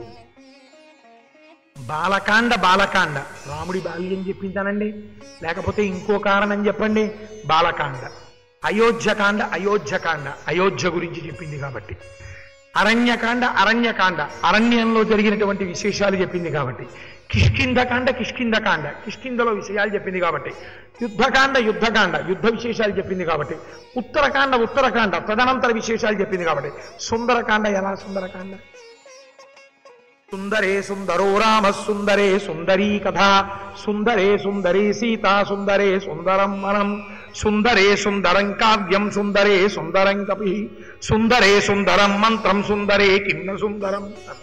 బాలకాండ బాలకాండ రాముడి బాల్యం చెప్పించానండి లేకపోతే ఇంకో కారణం చెప్పండి బాలకాండ అయోధ్యకాండ అయోధ్యకాండ అయోధ్య గురించి చెప్పింది కాబట్టి అరణ్యకాండ అరణ్యకాండ అరణ్యంలో జరిగినటువంటి విశేషాలు చెప్పింది కాబట్టి కిష్కింధకాండ కిష్కింధకాండ కిష్కింధలో విషయాలు చెప్పింది కాబట్టి యుద్ధకాండ యుద్ధకాండ యుద్ధ విశేషాలు చెప్పింది కాబట్టి ఉత్తరకాండ ఉత్తరకాండ తదనంతర విశేషాలు చెప్పింది కాబట్టి సుందరకాండ ఎలా సుందరకాండ సుందరే సుందరో రామ సుందరే సుందరీ కథ సుందరే సుందరీ సీతా సుందరే సుందరం మనం సుందరే సుందరం కావ్యం సుందరే సుందరం కపి సుందరే సుందరం మంత్రం సుందరే కిన్న సుందరం అన్నాడు.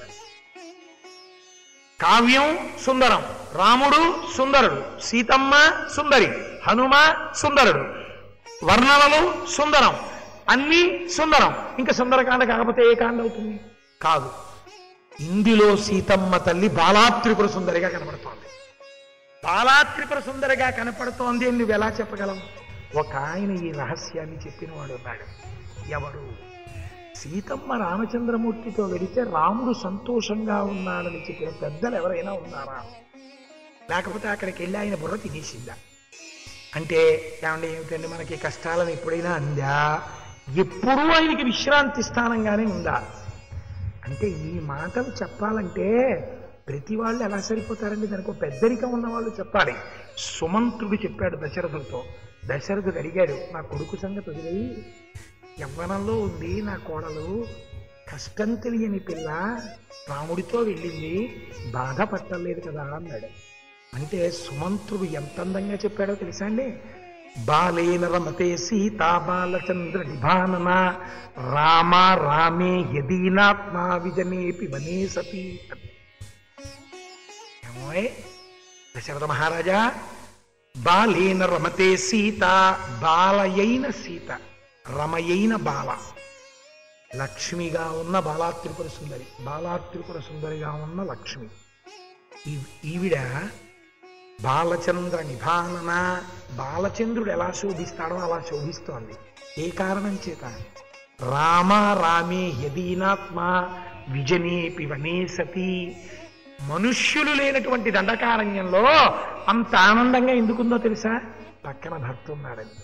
కావ్యం సుందరం రాముడు సుందరుడు సీతమ్మ సుందరి హనుమ సుందరుడు వర్ణనలు సుందరం అన్నీ సుందరం ఇంకా సుందరకాండ కాకపోతే ఏ కాండ అవుతుంది కాదు ఇందులో సీతమ్మ తల్లి బాలాత్రిపుర సుందరిగా కనపడుతోంది బాలాత్రిపుర సుందరిగా కనపడుతోంది అని నువ్వు ఎలా చెప్పగలం ఒక ఆయన ఈ రహస్యాన్ని చెప్పినవాడు ఉన్నాడు ఎవరు సీతమ్మ రామచంద్రమూర్తితో వెళితే రాముడు సంతోషంగా ఉన్నాడని చెప్పిన పెద్దలు ఎవరైనా ఉన్నారా లేకపోతే అక్కడికి వెళ్ళి ఆయన బుర్ర తినేసిందా అంటే ఏమంటే ఏమిటండి మనకి కష్టాలను ఎప్పుడైనా అందా ఎప్పుడూ ఆయనకి విశ్రాంతి స్థానంగానే ఉందా అంటే ఈ మాటలు చెప్పాలంటే ప్రతి వాళ్ళు ఎలా సరిపోతారండి దానికి ఒక పెద్దరికం ఉన్న వాళ్ళు చెప్పాలి సుమంత్రుడు చెప్పాడు దశరథుడితో దశరథుడు అడిగాడు నా కొడుకు సంగతి వదిలేయి యవ్వనంలో ఉంది నా కోడలు కష్టం తెలియని పిల్ల రాముడితో వెళ్ళింది బాధ పట్టలేదు కదా అన్నాడు అంటే సుమంత్రుడు ఎంత అందంగా చెప్పాడో తెలుసా అండి బాలేన రమతే సీతా బాలచంద్ర నిభానన రామ రామే యదీనాత్మా విజనేపి వనే సతి ఏమోయ్ దశరథ మహారాజా బాలేన రమతే సీత బాలయైన సీత రమయైన బాల లక్ష్మిగా ఉన్న బాలాత్రిపుర సుందరి బాలాత్రిపుర సుందరిగా ఉన్న లక్ష్మి ఈ- ఈవిడ బాలచంద్ర నిభానన బాలచంద్రుడు ఎలా శోభిస్తాడో అలా శోభిస్తోంది ఏ కారణం చేత రామ రామే యదీనాత్మ విజనేపి వనే సతి మనుష్యులు లేనటువంటి దండకారణ్యంలో అంత ఆనందంగా ఎందుకుందో తెలుసా పక్కన భర్త ఉన్నాడని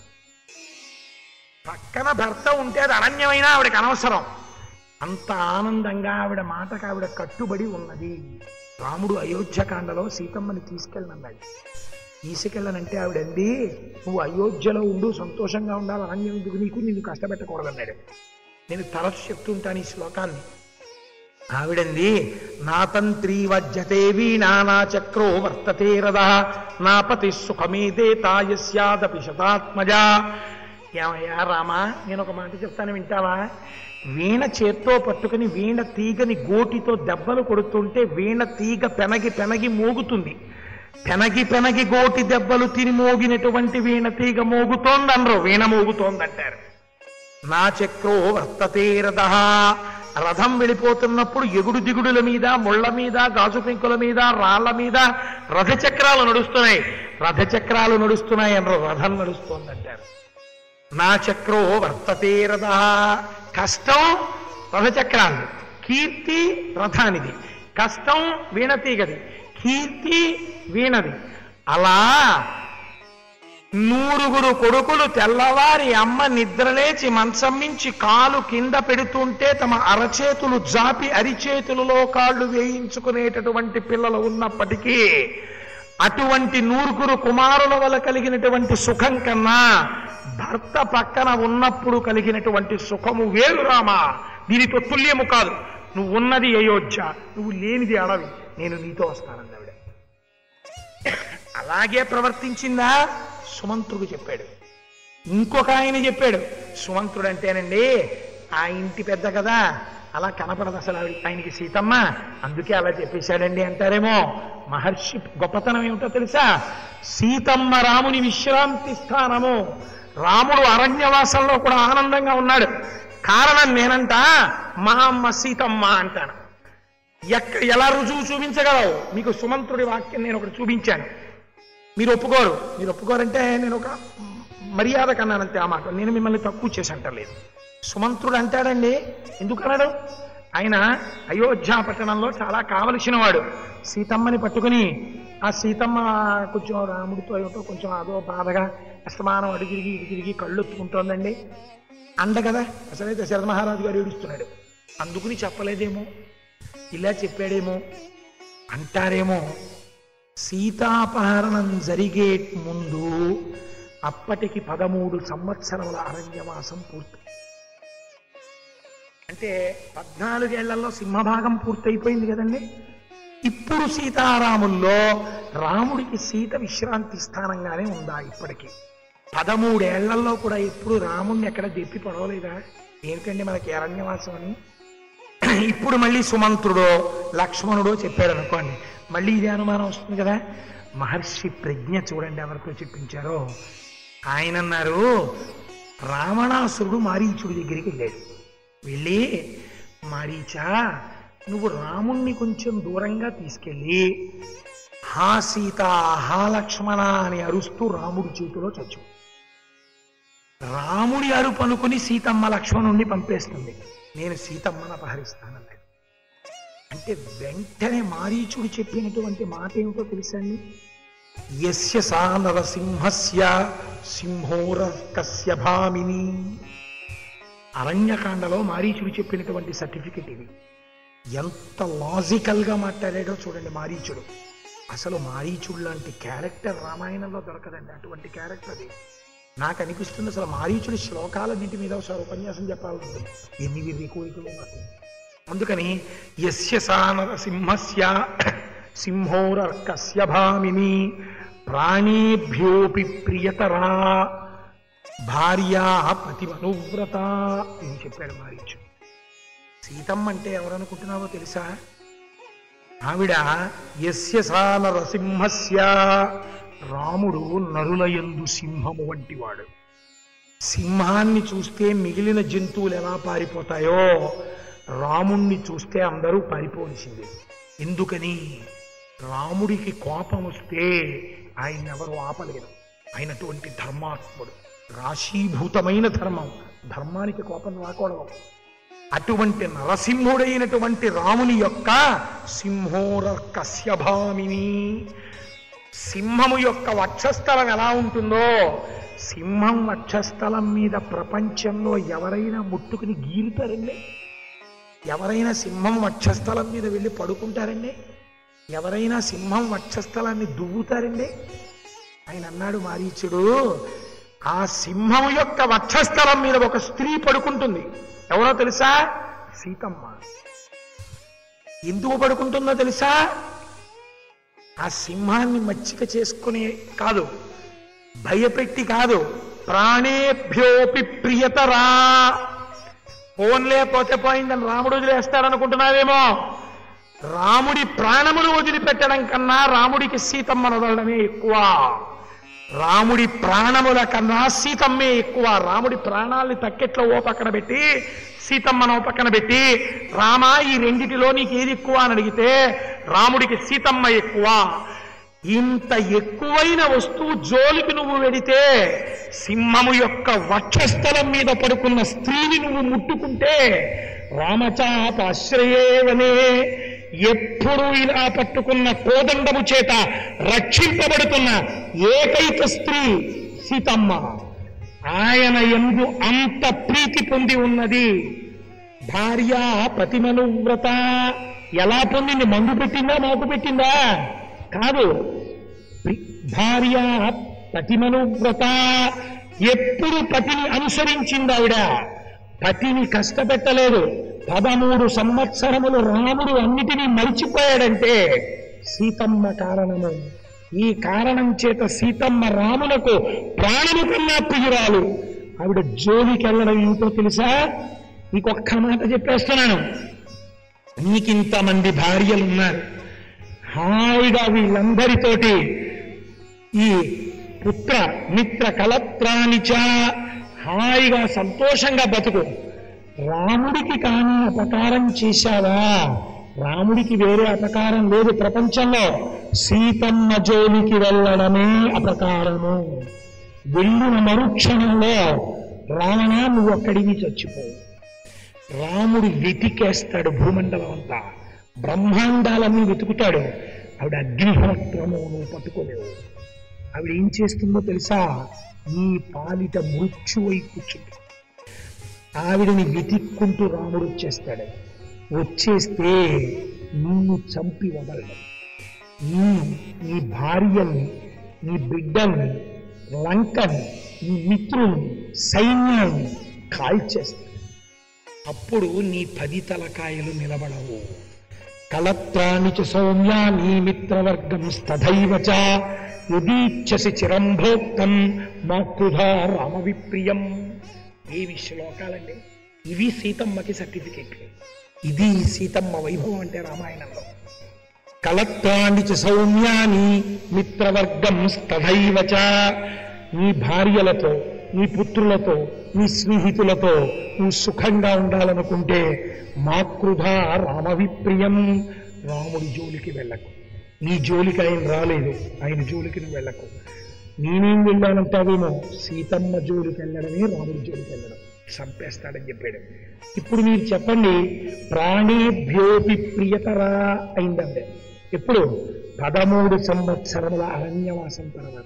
పక్కన భర్త ఉంటే అది అరణ్యమైనా ఆవిడకి అనవసరం అంత ఆనందంగా ఆవిడ మాటకు ఆవిడ కట్టుబడి ఉన్నది రాముడు అయోధ్యకాండలో సీతమ్మని తీసుకెళ్ళనన్నాడు తీసుకెళ్ళనంటే ఆవిడండి నువ్వు అయోధ్యలో ఉండు సంతోషంగా ఉండాలి అరణ్యం ఎందుకు నీకు నిన్ను కష్టపెట్టకూడదన్నాడు నేను తరచు చెప్తుంటాను ఈ శ్లోకాన్ని ఆవిడంది నా తంత్రి వజ్యతే వీణా నా చక్రో వర్తతే రథ నా పతి సుఖమేదేతా యస్యాదపి శతాత్మజా ఏమయ్యా రామా నేను ఒక మాట చెప్తాను వింటావా వీణ చేత్తో పట్టుకుని వీణ తీగని గోటితో దెబ్బలు కొడుతుంటే వీణ తీగ పెనగి పెనగి మోగుతుంది పెనగి పెనగి గోటి దెబ్బలు తిని మోగినటువంటి వీణ తీగ మోగుతోందనరు వీణ మోగుతోందంటారు నా చక్రో వర్తతే రథ రథం వెళ్ళిపోతున్నప్పుడు ఎగుడు దిగుడుల మీద ముళ్ళ మీద గాజు పెంకుల మీద రాళ్ల మీద రథ చక్రాలు నడుస్తున్నాయి రథ చక్రాలు నడుస్తున్నాయి అనరు రథం నడుస్తోందంటారు నా చక్రో వర్తతే రథ కష్టం రథచక్రాన్ని కీర్తి రథానిది కష్టం వీణతీగది కీర్తి వీణది అలా నూరుగురు కొడుకులు తెల్లవారి అమ్మ నిద్రలేచి మంచం మించి కాలు కింద పెడుతుంటే తమ అరచేతులు జాపి అరిచేతులలో కాళ్ళు వేయించుకునేటటువంటి పిల్లలు ఉన్నప్పటికీ అటువంటి నూరుగురు కుమారుల వల్ల కలిగినటువంటి సుఖం కన్నా భర్త పక్కన ఉన్నప్పుడు కలిగినటువంటి సుఖము వేరు రామా దీనితో తుల్యము కాదు నువ్వు ఉన్నది అయోధ్య నువ్వు లేనిది అడవి నేను నీతో వస్తానంది ఆవిడ అలాగే ప్రవర్తించిందా సుమంత్రుడు చెప్పాడు ఇంకొక ఆయన చెప్పాడు సుమంత్రుడు అంటేనండి ఆ ఇంటి పెద్ద కదా అలా కనపడదు అసలు ఆవిడ ఆయనకి సీతమ్మ అందుకే అలా చెప్పేశాడండి అంటారేమో మహర్షి గొప్పతనం ఏమిటో తెలుసా సీతమ్మ రాముని విశ్రాంతి స్థానము రాముడు అరణ్యవాసంలో కూడా ఆనందంగా ఉన్నాడు కారణం నేనంట మా అమ్మ సీతమ్మ అంటాను ఎక్క ఎలా రుజువు చూపించగలవు మీకు సుమంత్రుడి వాక్యం నేను ఒకటి చూపించాను మీరు ఒప్పుకోరు మీరు ఒప్పుకోరంటే నేను ఒక మర్యాద కన్నానంతే ఆ మాట నేను మిమ్మల్ని తక్కువ చేసి అంటలేదు సుమంత్రుడు అంటాడండి ఎందుకు అన్నాడు ఆయన అయోధ్య పట్టణంలో చాలా కావలసిన వాడు సీతమ్మని పట్టుకుని ఆ సీతమ్మ కొంచెం రాముడితో ఏమిటో కొంచెం అదో బాధగా అస్తమానం అటు తిరిగి ఇటు తిరిగి కళ్ళు ఎత్తుకుంటోందండి అండ కదా అసలైతే శరద మహారాజు గారు ఏడుస్తున్నాడు అందుకుని చెప్పలేదేమో ఇలా చెప్పాడేమో అంటారేమో సీతాపహరణం జరిగే ముందు అప్పటికి పదమూడు సంవత్సరముల అరణ్యవాసం పూర్తి అంటే పద్నాలుగేళ్లలో సింహభాగం పూర్తయిపోయింది కదండి ఇప్పుడు సీతారాముల్లో రాముడికి సీత విశ్రాంతి స్థానంగానే ఉందా ఇప్పటికి పదమూడేళ్లలో కూడా ఎప్పుడు రాముడిని ఎక్కడ దెప్పి పడవలేదా ఏంటండి మనకి అరణ్యవాసం అని ఇప్పుడు మళ్ళీ సుమంత్రుడో లక్ష్మణుడో చెప్పాడు అనుకోండి మళ్ళీ ఇదే అనుమానం వస్తుంది కదా మహర్షి ప్రజ్ఞ చూడండి ఎవరితో చెప్పించారో ఆయన అన్నారు రావణాసురుడు మారీచుడి దగ్గరికి వెళ్ళాడు వెళ్ళి మారీచా నువ్వు రాముణ్ణి కొంచెం దూరంగా తీసుకెళ్ళి హా సీత హా లక్ష్మణ అని అరుస్తూ రాముడి చేతిలో చచ్చు రాముడి అరుపు అనుకుని సీతమ్మ లక్ష్మణుణ్ణి పంపేస్తుంది నేను సీతమ్మను అపహరిస్తానన్నాడు అంటే వెంటనే మారీచుడు చెప్పినటువంటి మాట ఏమిటో తెలుసండి యస్య సా నరసింహస్య సింహోర కస్య భామిని అరణ్యకాండలో మారీచుడు చెప్పినటువంటి సర్టిఫికెట్ ఇది ఎంత లాజికల్గా మాట్లాడాడో చూడండి మారీచుడు అసలు మారీచుడు లాంటి క్యారెక్టర్ రామాయణంలో దొరకదండి అటువంటి క్యారెక్టర్ అది నాకు అనిపిస్తుంది అసలు మారీచుడి శ్లోకాలన్నింటి మీద ఒకసారి ఉపన్యాసం చెప్పాలంటే ఎన్ని విధి కోరికలు నాకు అందుకని యస్య సానర సింహస్య సింహోరర్కస్య భామిని ప్రాణేభ్యోపి ప్రియతరా భార్యా ప్రతిమనువ్రత అని చెప్పాడు మారీచు సీతమ్మ అంటే ఎవరనుకుంటున్నావో తెలుసా ఆవిడ యస్య సా నరసింహస్య రాముడు నరులయందు సింహము వంటివాడు సింహాన్ని చూస్తే మిగిలిన జంతువులు ఎలా పారిపోతాయో రాముణ్ణి చూస్తే అందరూ పారిపోవలసిందే ఎందుకని రాముడికి కోపం వస్తే ఆయన ఎవరు ఆపలేరు అయినటువంటి ధర్మాత్ముడు రాశీభూతమైన ధర్మం ధర్మానికి కోపం రాకూడదు అటువంటి నరసింహుడైనటువంటి రాముని యొక్క సింహోర కశ్యభామిని సింహము యొక్క వక్షస్థలం ఎలా ఉంటుందో సింహం వక్షస్థలం మీద ప్రపంచంలో ఎవరైనా ముట్టుకుని గీరుతారండి ఎవరైనా సింహం వక్షస్థలం మీద వెళ్ళి పడుకుంటారండి ఎవరైనా సింహం వక్షస్థలాన్ని దువ్వుతారండి ఆయన అన్నాడు మారీచుడు ఆ సింహం యొక్క వక్షస్థలం మీద ఒక స్త్రీ పడుకుంటుంది ఎవరో తెలుసా సీతమ్మ ఎందుకు పడుకుంటుందో తెలుసా ఆ సింహాన్ని మచ్చిక చేసుకుని కాదు భయపెట్టి కాదు ప్రాణేభ్యోపి ప్రియతరా ఫోన్లే పోతే పోయిందని రాముడు వదిలేస్తాడనుకుంటున్నావేమో రాముడి ప్రాణములు వదిలిపెట్టడం కన్నా రాముడికి సీతమ్మను వదలడమే ఎక్కువ రాముడి ప్రాణముల కన్నా సీతమ్మే ఎక్కువ రాముడి ప్రాణాల్ని తక్కెట్లో ఓ పక్కన పెట్టి సీతమ్మను ఓ పక్కన పెట్టి రామా ఈ రెండిటిలో నీకు ఏది ఎక్కువ అని అడిగితే రాముడికి సీతమ్మ ఎక్కువ ఇంత ఎక్కువైన వస్తువు జోలికి నువ్వు వెడితే సింహము యొక్క వక్షస్థలం మీద పడుకున్న స్త్రీని నువ్వు ముట్టుకుంటే రామచాపాశ్రయేవనే ఎప్పుడు ఇలా పట్టుకున్న కోదండము చేత రక్షింపబడుతున్న ఏకైక స్త్రీ సీతమ్మ ఆయన ఎందు అంత ప్రీతి పొంది ఉన్నది భార్య పతిమనువ్రత ఎలా పొందింది మందు పెట్టిందా మాకు పెట్టిందా కాదు ప్రి- భార్య పతిమనువ్రత ఎప్పుడు పతిని అనుసరించింది ఆవిడ పతిని కష్టపెట్టలేదు పదమూడు సంవత్సరములు రాముడు అన్నిటినీ మరిచిపోయాడంటే సీతమ్మ కారణము ఈ కారణం చేత సీతమ్మ రాములకు ప్రాణము కన్నా ప్రియురాలు ఆవిడ జోలికి వెళ్ళడం ఏమిటో తెలుసా ఇంకొక్క మాట చెప్పేస్తున్నాను నీకింతమంది భార్యలు ఉన్నారు హాయిగా వీళ్ళందరితోటి ఈ పుత్ర మిత్ర కలత్రానిచ హాయిగా సంతోషంగా బతుకు రాముడికి కానీ అపకారం చేశావా రాముడికి వేరే అపకారం లేదు ప్రపంచంలో సీతమ్మ జోలికి వెళ్ళడమే అపకారము వెళ్ళిన మరుక్షణంలో రావణ నువ్వు అక్కడికి చచ్చిపోవు రాముడు వెతికేస్తాడు భూమండలం అంతా బ్రహ్మాండాలన్నీ వెతుకుతాడు ఆవిడ అగ్నిహోత్రము నువ్వు పట్టుకోలేవు ఆవిడ ఏం చేస్తుందో తెలుసా నీ పాలిట మృత్యువై కూర్చుంది ఆవిడని వెతిక్కుంటూ రాముడు వచ్చేస్తాడు వచ్చేస్తే నిన్ను చంపి వదలడం నీ నీ భార్యల్ని నీ బిడ్డల్ని లంకని నీ మిత్రుల్ని సైన్యాన్ని కాల్చేస్తాడు అప్పుడు నీ పది తలకాయలు నిలబడవు కలత్రాని చ సౌమ్య నీ మిత్రవర్గం స్తథైవ చ యదీచ్ఛసి చిరం భోక్తం మా కృధా రామ విప్రియం ఏవి శ్లోకాలండి ఇవి సీతమ్మకి సర్టిఫికెట్లు ఇది సీతమ్మ వైభవం అంటే రామాయణంలో కలత్వాన్ని చ సౌమ్యాని మిత్రవర్గం స్తథైవ చ నీ భార్యలతో నీ పుత్రులతో నీ స్నేహితులతో నువ్వు సుఖంగా ఉండాలనుకుంటే మాకృధ రామవిప్రియం రాముడి జోలికి వెళ్ళకు నీ జోలికి ఆయన రాలేదు ఆయన జోలికి నువ్వు వెళ్ళకు నేనేం వెళ్ళానంటావేమో సీతమ్మ జోలికి వెళ్ళడమే రాముడి జోలికి వెళ్ళడం చంపేస్తాడని చెప్పాడు ఇప్పుడు మీరు చెప్పండి ప్రాణేభ్యోపి ప్రియతరా అయిందండి ఎప్పుడు పదమూడు సంవత్సరముల అరణ్యవాసం తర్వాత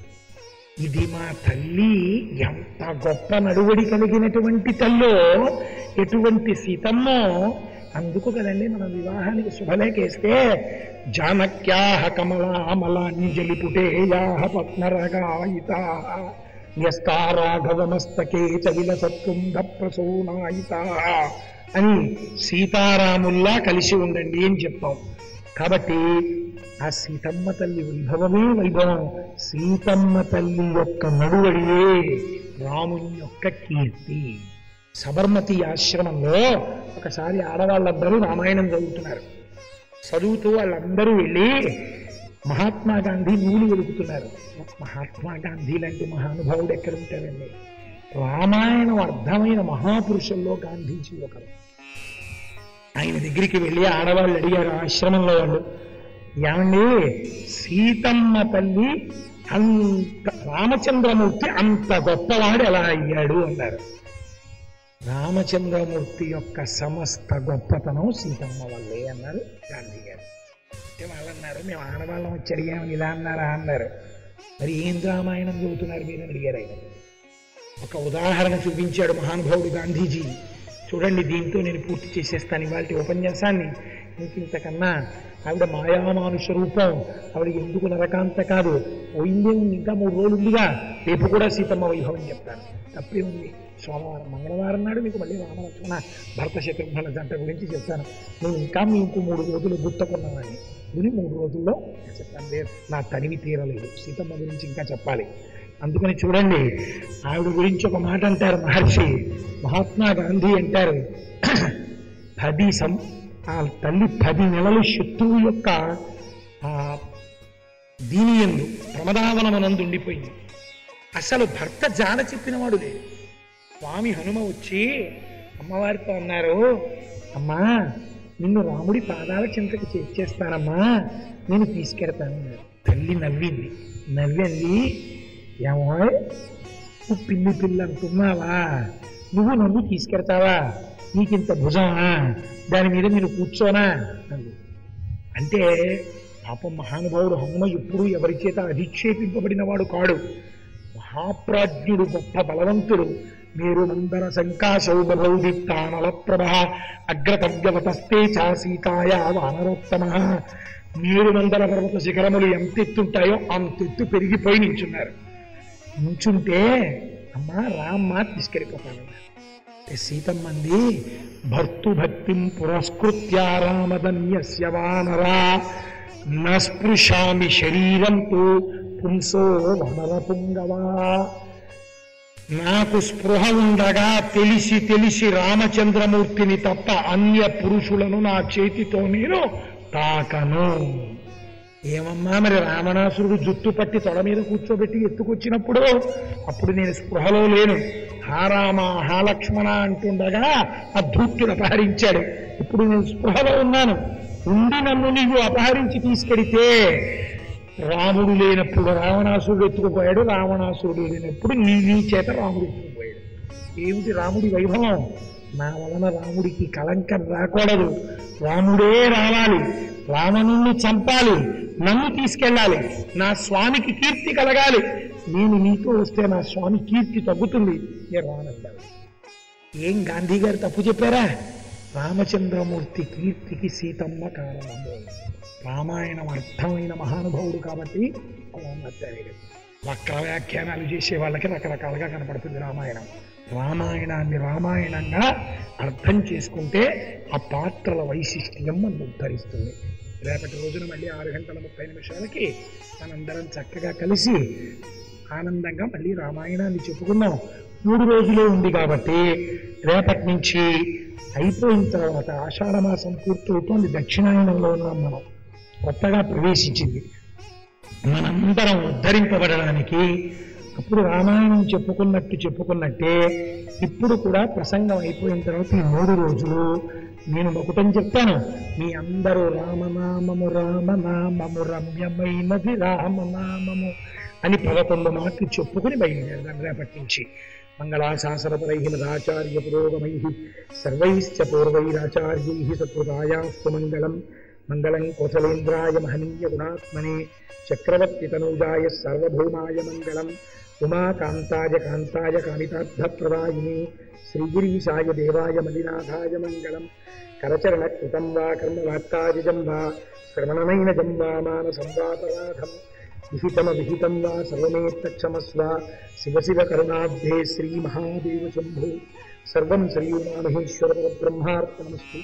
ఇది మా తల్లి ఎంత గొప్ప నడువడి కలిగినటువంటి తల్లో ఎటువంటి సీతమ్మో అందుకు కదండి మనం వివాహానికి శుభలేఖేస్తే జానక్యాహ కమలామలాంజలి పుటేయాహ పత్నరగాయిత న్యస్తారాఘవమస్తకే చవిల సత్కుంద ప్రసూనాయిత అని సీతారాముల్లా కలిసి ఉండండి అని చెప్తాం కాబట్టి ఆ సీతమ్మ తల్లి వైభవమే వైభవం సీతమ్మ తల్లి యొక్క నడువడియే రాముని యొక్క కీర్తి సబర్మతి ఆశ్రమంలో ఒకసారి ఆడవాళ్ళందరూ రామాయణం చదువుతున్నారు చదువుతూ వాళ్ళందరూ వెళ్ళి మహాత్మా గాంధీ నూలు వెలుగుతున్నారు మహాత్మా గాంధీ లాంటి మహానుభావుడు ఎక్కడ ఉంటారండి రామాయణం అర్థమైన మహాపురుషుల్లో గాంధీజీ ఒకరు ఆయన దగ్గరికి వెళ్ళి ఆడవాళ్ళు అడిగారు ఆశ్రమంలో వాళ్ళు ఏమండి సీతమ్మ తల్లి అంత రామచంద్రమూర్తి అంత గొప్పవాడు ఎలా అయ్యాడు అన్నారు రామచంద్రమూర్తి యొక్క సమస్త గొప్పతనం సీతమ్మ వల్లే అన్నారు గాంధీ గారు అంటే వాళ్ళు అన్నారు మేము ఆడవాళ్ళం వచ్చి అడిగాము ఇలా అన్నారా అన్నారు మరి ఏం రామాయణం చదువుతున్నారు మీరు అని అడిగారు ఆయన ఒక ఉదాహరణ చూపించాడు మహానుభావుడు గాంధీజీ చూడండి దీంతో నేను పూర్తి చేసేస్తాను ఇవాళ ఉపన్యాసాన్ని ఇంక ఇంతకన్నా ఆవిడ మాయామానుష రూపం ఆవిడ ఎందుకు నరకాంత కాదు పోయిందే ఉంది ఇంకా మూడు రోజులు ఉందిగా రేపు కూడా సీతమ్మ వైభవం చెప్తాను తప్పే ఉంది సోమవారం మంగళవారం నాడు మీకు మళ్ళీ రామలక్ష్మణ భర్త శత్రుఘ్నుల జంట గురించి చెప్తాను నేను ఇంకా మీకు మూడు రోజులు గుర్తుకున్నానని ఇది మూడు రోజుల్లో చెప్తాను లేదు నా తనివి తీరలేదు సీతమ్మ గురించి ఇంకా చెప్పాలి అందుకని చూడండి ఆవిడ గురించి ఒక మాట అంటారు మహర్షి మహాత్మా గాంధీ అంటారు పది సం ఆ తల్లి పది నెలలు శత్రువు యొక్క ఆ దీని ఎందు ప్రమదావనమనందు ఉండిపోయింది అసలు భర్త జాడ చెప్పినవాడు లేదు స్వామి హనుమ వచ్చి అమ్మవారితో అన్నారు అమ్మా నిన్ను రాముడి పాదాల చింతకి చేర్చేస్తానమ్మా నేను తీసుకెడతాను అన్నారు. తల్లి నవ్వింది నవ్వింది ఏమో నువ్వు పిల్లి పిల్ల అంటున్నావా నువ్వు నన్ను తీసుకెడతావా నీకింత భుజమా దాని మీద నేను కూర్చోనా అంది అంటే పాపం మహానుభావుడు హనుమ ఎప్పుడూ ఎవరి చేత అధిక్షేపింపబడిన వాడు కాడు మహాప్రాజ్ఞుడు గొప్ప బలవంతుడు మీరు నందన శంకాశౌభౌదిత్తానల ప్రభ అగ్రతవ్యవతస్తే చా సీతాయ వానరోత్తమ మీరు నందన పర్వత శిఖరములు ఎంత ఎత్తుంటాయో అంతెత్తు పెరిగిపోయి నించున్నారు నుంచుంటే అమ్మా రామ్మ తీసుకెళ్ళిపోతానన్నారు అంటే సీతమ్మంది భర్తుభక్తిం పురస్కృత్య రామదన్యస్య వానరా నస్పృశామి శరీరం తు పుంసో వనర పుంగవా నాకు స్పృహ ఉండగా తెలిసి తెలిసి రామచంద్రమూర్తిని తప్ప అన్య పురుషులను నా చేతితో నేను తాకను ఏమమ్మా మరి రావణాసురుడు జుట్టు పట్టి తొడ మీద కూర్చోబెట్టి ఎత్తుకొచ్చినప్పుడు అప్పుడు నేను స్పృహలో లేను హా రామ హా లక్ష్మణ అంటుండగా ఆ ధూర్తుడు అపహరించాడు ఇప్పుడు నేను స్పృహలో ఉన్నాను ఉండి నన్ను నీవు అపహరించి తీసుకెడితే రాముడు లేనప్పుడు రావణాసురుడు ఎత్తుకుపోయాడు రావణాసురుడు లేనప్పుడు నీ నీ చేత రాముడు ఎత్తుకుపోయాడు ఏమిటి రాముడి వైభవం నా వలన రాముడికి కలంకం రాకూడదు రాముడే రావాలి రావణుణ్ణి చంపాలి నన్ను తీసుకెళ్ళాలి నా స్వామికి కీర్తి కలగాలి నేను నీతో వస్తే నా స్వామి కీర్తి తగ్గుతుంది నేను రానంటాను ఏం గాంధీ గారు తప్పు చెప్పారా రామచంద్రమూర్తి కీర్తికి సీతమ్మ కారణము రామాయణం అర్థమైన మహానుభావుడు కాబట్టి అలా మాట్లాడాడు వక్ర వ్యాఖ్యానాలు చేసే వాళ్ళకి రకరకాలుగా కనపడుతుంది రామాయణం రామాయణాన్ని రామాయణంగా అర్థం చేసుకుంటే ఆ పాత్రల వైశిష్ట్యం మనం ఉద్ధరిస్తుంది రేపటి రోజున మళ్ళీ ఆరు గంటల ముప్పై నిమిషాలకి మనందరం చక్కగా కలిసి ఆనందంగా మళ్ళీ రామాయణాన్ని చెప్పుకుందాం మూడు రోజులే ఉంది కాబట్టి రేపటి నుంచి అయిపోయిన తర్వాత ఆషాఢ మాసం పూర్తవుతోంది దక్షిణాయనంలో ఉన్నాం మనం కొత్తగా ప్రవేశించింది మనందరం ఉద్ధరింపబడడానికి అప్పుడు రామాయణం చెప్పుకున్నట్టు చెప్పుకున్నట్టే ఇప్పుడు కూడా ప్రసంగం అయిపోయిన తర్వాత ఈ మూడు రోజులు నేను ఒకటని చెప్తాను మీ అందరూ రామనామము రామనామము రమ్యమైనది రామనామము అని పదకొండు మాటలు చెప్పుకుని బయలుదేరదాం రేపటి నుంచి మంగళాశాసనపరై మదాచార్య పురోగమై సర్వైశ్చ పూర్వైరాచార్యై సత్కృతాయాస్తు మంగళం మంగళం కోసలేంద్రాయ మహనీయ గుణాత్మనే చక్రవర్తి తనూజాయ సర్వభౌమాయ మంగళం ఉమాకాంతాయ కాంతాయ కామితార్థప్రదాయిని శ్రీగిరీశాయ దేవాయ మలినాథాయ మంగళం కరచరణ కృతం వా కర్మవార్తాజిజం వా శ్రవణనైనజం వా మానసం వాపరాధం విహితమ విహితం వా సర్వమేత్తక్షమస్వ శివ శివ కరుణాబ్ధే శ్రీ మహాదేవ శంభు సర్వం శ్రీయుమామహేశ్వర బ్రహ్మార్పణమస్తు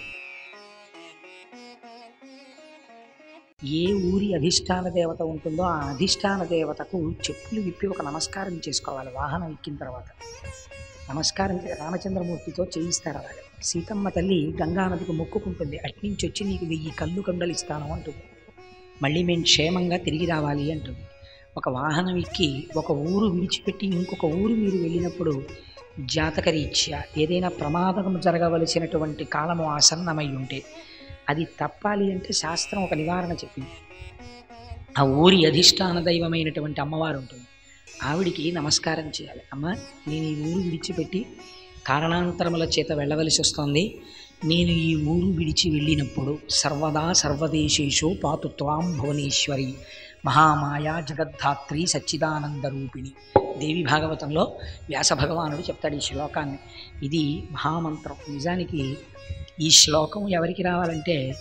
ఏ ఊరి అధిష్టాన దేవత ఉంటుందో ఆ అధిష్టాన దేవతకు చెప్పులు విప్పి ఒక నమస్కారం చేసుకోవాలి వాహనం ఎక్కిన తర్వాత నమస్కారం చే- రామచంద్రమూర్తితో చేయిస్తారు అలాగే సీతమ్మ తల్లి గంగానదికి మొక్కుకుంటుంది అట్నుంచి వచ్చి నీకు వెయ్యి కళ్ళు కండలు ఇస్తాను అంటుంది మళ్ళీ మేము క్షేమంగా తిరిగి రావాలి అంటుంది ఒక వాహనం ఎక్కి ఒక ఊరు విడిచిపెట్టి ఇంకొక ఊరు మీరు వెళ్ళినప్పుడు జాతకరీత్యా ఏదైనా ప్రమాదం జరగవలసినటువంటి కాలము ఆసన్నమై ఉంటే అది తప్పాలి అంటే శాస్త్రం ఒక నివారణ చెప్పింది ఆ ఊరి అధిష్టాన దైవమైనటువంటి అమ్మవారు ఉంటుంది ఆవిడికి నమస్కారం చేయాలి అమ్మ నేను ఈ ఊరు విడిచిపెట్టి కారణాంతరముల చేత వెళ్ళవలసి వస్తోంది నేను ఈ ఊరు విడిచి వెళ్ళినప్పుడు సర్వదా సర్వదేశేషు పాతు త్వాం భువనేశ్వరి మహామాయా జగద్ధాత్రి సచ్చిదానంద రూపిణి దేవి భాగవతంలో వ్యాస భగవానుడు చెప్తాడు ఈ శ్లోకాన్ని ఇది మహామంత్రం నిజానికి ఈ శ్లోకం ఎవరికి రావాలంటే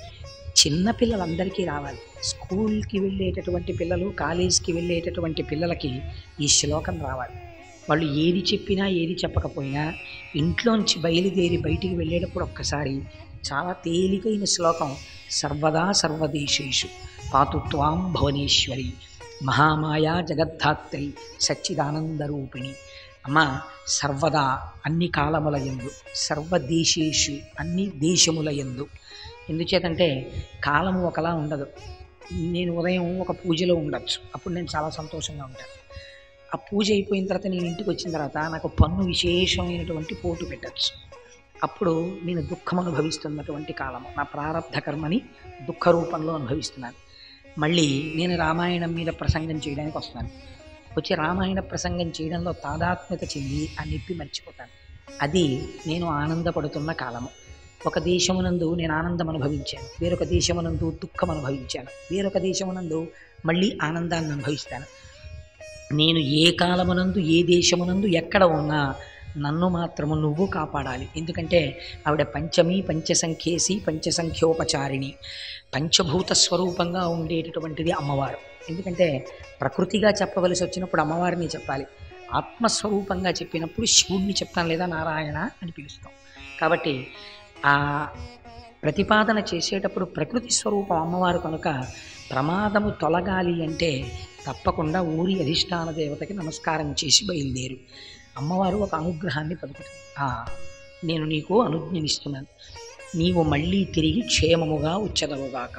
చిన్న పిల్లలందరికీ రావాలి స్కూల్కి వెళ్ళేటటువంటి పిల్లలు కాలేజీకి వెళ్ళేటటువంటి పిల్లలకి ఈ శ్లోకం రావాలి వాళ్ళు ఏది చెప్పినా ఏది చెప్పకపోయినా ఇంట్లోంచి బయలుదేరి బయటికి వెళ్ళేటప్పుడు ఒక్కసారి చాలా తేలికైన శ్లోకం సర్వదా సర్వదేశేషు పాతుత్వాం భువనేశ్వరి మహామాయా జగద్ధాత్రి సచ్చిదానందరూపిణి అమ్మ సర్వదా అన్ని కాలముల ఎందు సర్వదేశేషు అన్ని దేశముల ఎందు ఎందుచేతంటే కాలము ఒకలా ఉండదు నేను ఉదయం ఒక పూజలో ఉండొచ్చు అప్పుడు నేను చాలా సంతోషంగా ఉంటాను ఆ పూజ అయిపోయిన తర్వాత నేను ఇంటికి వచ్చిన తర్వాత నాకు పన్ను విశేషమైనటువంటి పోటు పెట్టచ్చు అప్పుడు నేను దుఃఖం అనుభవిస్తున్నటువంటి కాలము నా ప్రారంధ కర్మని దుఃఖ రూపంలో అనుభవిస్తున్నాను మళ్ళీ నేను రామాయణం మీద ప్రసంగం చేయడానికి వస్తున్నాను వచ్చి రామాయణ ప్రసంగం చేయడంలో తాదాత్మ్యత చెంది ఆ నొప్పి మర్చిపోతాను అది నేను ఆనందపడుతున్న కాలము ఒక దేశమునందు నేను ఆనందం అనుభవించాను వేరొక దేశమునందు దుఃఖం అనుభవించాను వేరొక దేశమునందు మళ్ళీ ఆనందాన్ని అనుభవిస్తాను నేను ఏ కాలమునందు ఏ దేశమునందు ఎక్కడ ఉన్నా నన్ను మాత్రము నువ్వు కాపాడాలి ఎందుకంటే ఆవిడ పంచమి పంచసంఖ్యేసి పంచసంఖ్యోపచారిణి పంచభూత స్వరూపంగా ఉండేటటువంటిది అమ్మవారు ఎందుకంటే ప్రకృతిగా చెప్పవలసి వచ్చినప్పుడు అమ్మవారిని చెప్పాలి ఆత్మస్వరూపంగా చెప్పినప్పుడు శివుణ్ణి చెప్తాను లేదా నారాయణ అని పిలుస్తాం కాబట్టి ఆ ప్రతిపాదన చేసేటప్పుడు ప్రకృతి స్వరూపం అమ్మవారు కనుక ప్రమాదము తొలగాలి అంటే తప్పకుండా ఊరి అధిష్టాన దేవతకి నమస్కారం చేసి బయలుదేరు అమ్మవారు ఒక అనుగ్రహాన్ని పలుకుతుంది ఆ నేను నీకు అనుజ్ఞనిస్తున్నాను నీవు మళ్ళీ తిరిగి క్షేమముగా వచ్చదవుగాక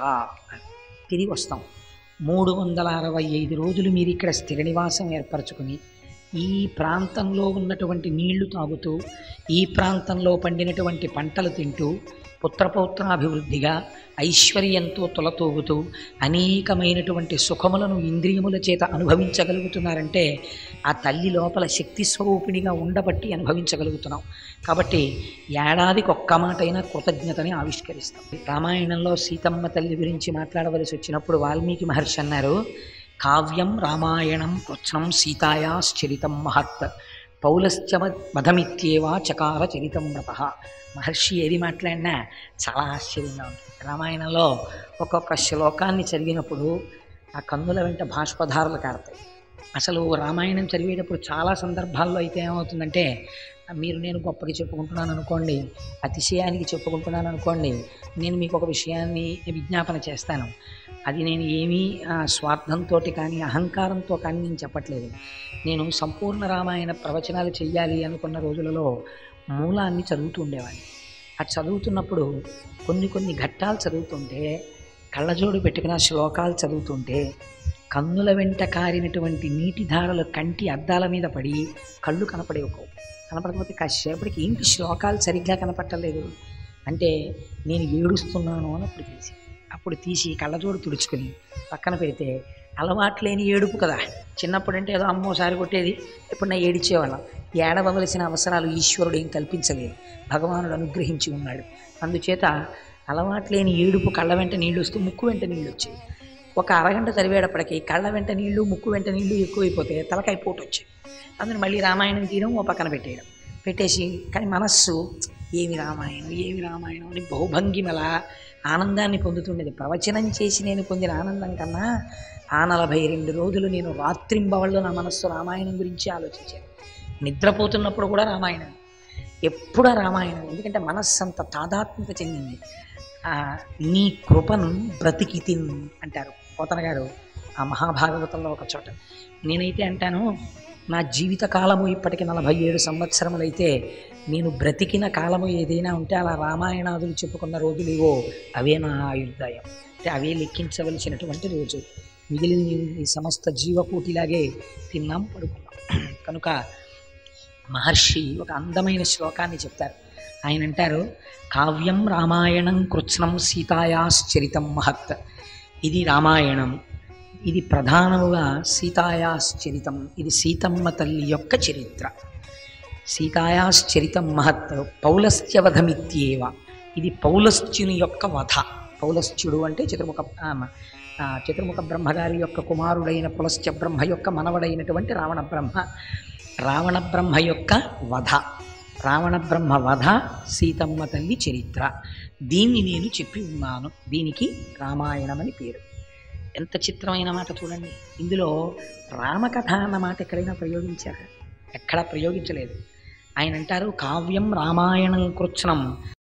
తిరిగి వస్తాం మూడు వందల అరవై ఐదు రోజులు మీరు ఇక్కడ స్థిర నివాసం ఏర్పరచుకుని ఈ ప్రాంతంలో ఉన్నటువంటి నీళ్లు తాగుతూ ఈ ప్రాంతంలో పండినటువంటి పంటలు తింటూ పుత్రపౌత్రాభివృద్ధిగా ఐశ్వర్యంతో తొలతూగుతూ అనేకమైనటువంటి సుఖములను ఇంద్రియముల చేత అనుభవించగలుగుతున్నారంటే ఆ తల్లి లోపల శక్తి స్వరూపిణిగా ఉండబట్టి అనుభవించగలుగుతున్నాం కాబట్టి ఏడాదికి ఒక్క మాటైనా కృతజ్ఞతని ఆవిష్కరిస్తాం రామాయణంలో సీతమ్మ తల్లి గురించి మాట్లాడవలసి వచ్చినప్పుడు వాల్మీకి మహర్షి అన్నారు కావ్యం రామాయణం కృత్స్నం సీతాయాశ్చరితం మహత్ పౌలశ్చ వధమిత్యేవా చకార చరితం వ్రత మహర్షి ఏది మాట్లాడినా చాలా ఆశ్చర్యంగా ఉంటుంది రామాయణంలో ఒక్కొక్క శ్లోకాన్ని చదివినప్పుడు ఆ కన్నుల వెంట బాష్పధారలు కారుతాయి అసలు రామాయణం చదివేటప్పుడు చాలా సందర్భాల్లో అయితే ఏమవుతుందంటే మీరు నేను గొప్పకి చెప్పుకుంటున్నాను అనుకోండి అతిశయానికి చెప్పుకుంటున్నాను అనుకోండి నేను మీకు ఒక విషయాన్ని విజ్ఞాపన చేస్తాను అది నేను ఏమీ ఆ, స్వార్థంతో కానీ అహంకారంతో కానీ నేను చెప్పట్లేదు నేను సంపూర్ణ రామాయణ ప్రవచనాలు చెయ్యాలి అనుకున్న రోజులలో మూలాన్ని చదువుతూ ఉండేవాడిని అది చదువుతున్నప్పుడు కొన్ని కొన్ని ఘట్టాలు చదువుతుంటే కళ్ళజోడు పెట్టుకున్న శ్లోకాలు చదువుతుంటే కన్నుల వెంట కారినటువంటి నీటి ధారలు కంటి అద్దాల మీద పడి కళ్ళు కనపడేవి ఒక కనపడకపోతే కాసేపటికి ఏంటి శ్లోకాలు సరిగ్గా కనపట్టలేదు అంటే నేను ఏడుస్తున్నాను అని అప్పుడు తెలిసి అప్పుడు తీసి కళ్ళజోడు తుడుచుకొని పక్కన పెడితే అలవాటు లేని ఏడుపు కదా చిన్నప్పుడు అంటే ఏదో అమ్మోసారి కొట్టేది ఇప్పుడు నా ఏడిచేవాళ్ళం ఏడవలసిన అవసరాలు ఈశ్వరుడు ఏం కల్పించలేదు భగవానుడు అనుగ్రహించి ఉన్నాడు అందుచేత అలవాటు లేని ఏడుపు కళ్ళ వెంట నీళ్ళు వస్తూ ముక్కు వెంట నీళ్ళు వచ్చాయి ఒక అరగంట చదివేటప్పటికి కళ్ళ వెంట నీళ్లు ముక్కు వెంట నీళ్లు ఎక్కువైపోతే తలకాయ పోటు వచ్చాయి అందుని మళ్ళీ రామాయణం తీయడం ఓ పక్కన పెట్టేయడం పెట్టేసి కానీ మనస్సు ఏమి రామాయణం ఏమి రామాయణం అని బహుభంగిమల ఆనందాన్ని పొందుతుండేది ప్రవచనం చేసి నేను పొందిన ఆనందం కన్నా ఆ నలభై రెండు రోజులు నేను రాత్రింబవళ్ళు నా మనస్సు రామాయణం గురించి ఆలోచించాను నిద్రపోతున్నప్పుడు కూడా రామాయణం ఎప్పుడూ రామాయణం ఎందుకంటే మనస్సు అంత తాదాత్మ్యత చెందింది ఆ, నీ కృపను బ్రతికితిన్ అంటారు పోతన గారు ఆ మహాభాగవతంలో ఒక చోట నేనైతే అంటాను నా జీవిత కాలము ఇప్పటికి నలభై ఏడు సంవత్సరములైతే నేను బ్రతికిన కాలము ఏదైనా ఉంటే అలా రామాయణాదులు చెప్పుకున్న రోజులు ఇవో అవే నా ఆయుర్దాయం అంటే అవే లెక్కించవలసినటువంటి రోజు మిగిలిన ఈ సమస్త జీవకోటిలాగే తిన్నాం పడుకున్నాం కనుక మహర్షి ఒక అందమైన శ్లోకాన్ని చెప్తారు ఆయన అంటారు కావ్యం రామాయణం కృత్స్నం సీతాయాశ్చరితం మహత్ ఇది రామాయణం ఇది ప్రధానముగా సీతాయాశ్చరితం ఇది సీతమ్మ తల్లి యొక్క చరిత్ర సీతాయాశ్చరితం మహత్ పౌలస్త్యవధమిత్యేవ ఇది పౌలస్త్యుని యొక్క వధ పౌలస్త్యుడు అంటే చతుర్ముఖ ఆ, ఆ, చతుర్ముఖ బ్రహ్మగారి యొక్క కుమారుడైన పులస్త్య బ్రహ్మ యొక్క మనవడైనటువంటి రావణ బ్రహ్మ రావణ బ్రహ్మ యొక్క వధ రావణ బ్రహ్మ వధ సీతమ్మ తల్లి చరిత్ర దీన్ని నేను చెప్పి ఉన్నాను దీనికి రామాయణం అని పేరు ఎంత చిత్రమైన మాట చూడండి ఇందులో రామకథ అన్న మాట ఎక్కడైనా ప్రయోగించారా ఎక్కడా ప్రయోగించలేదు ఆయన అంటారు కావ్యం రామాయణం కృత్స్నం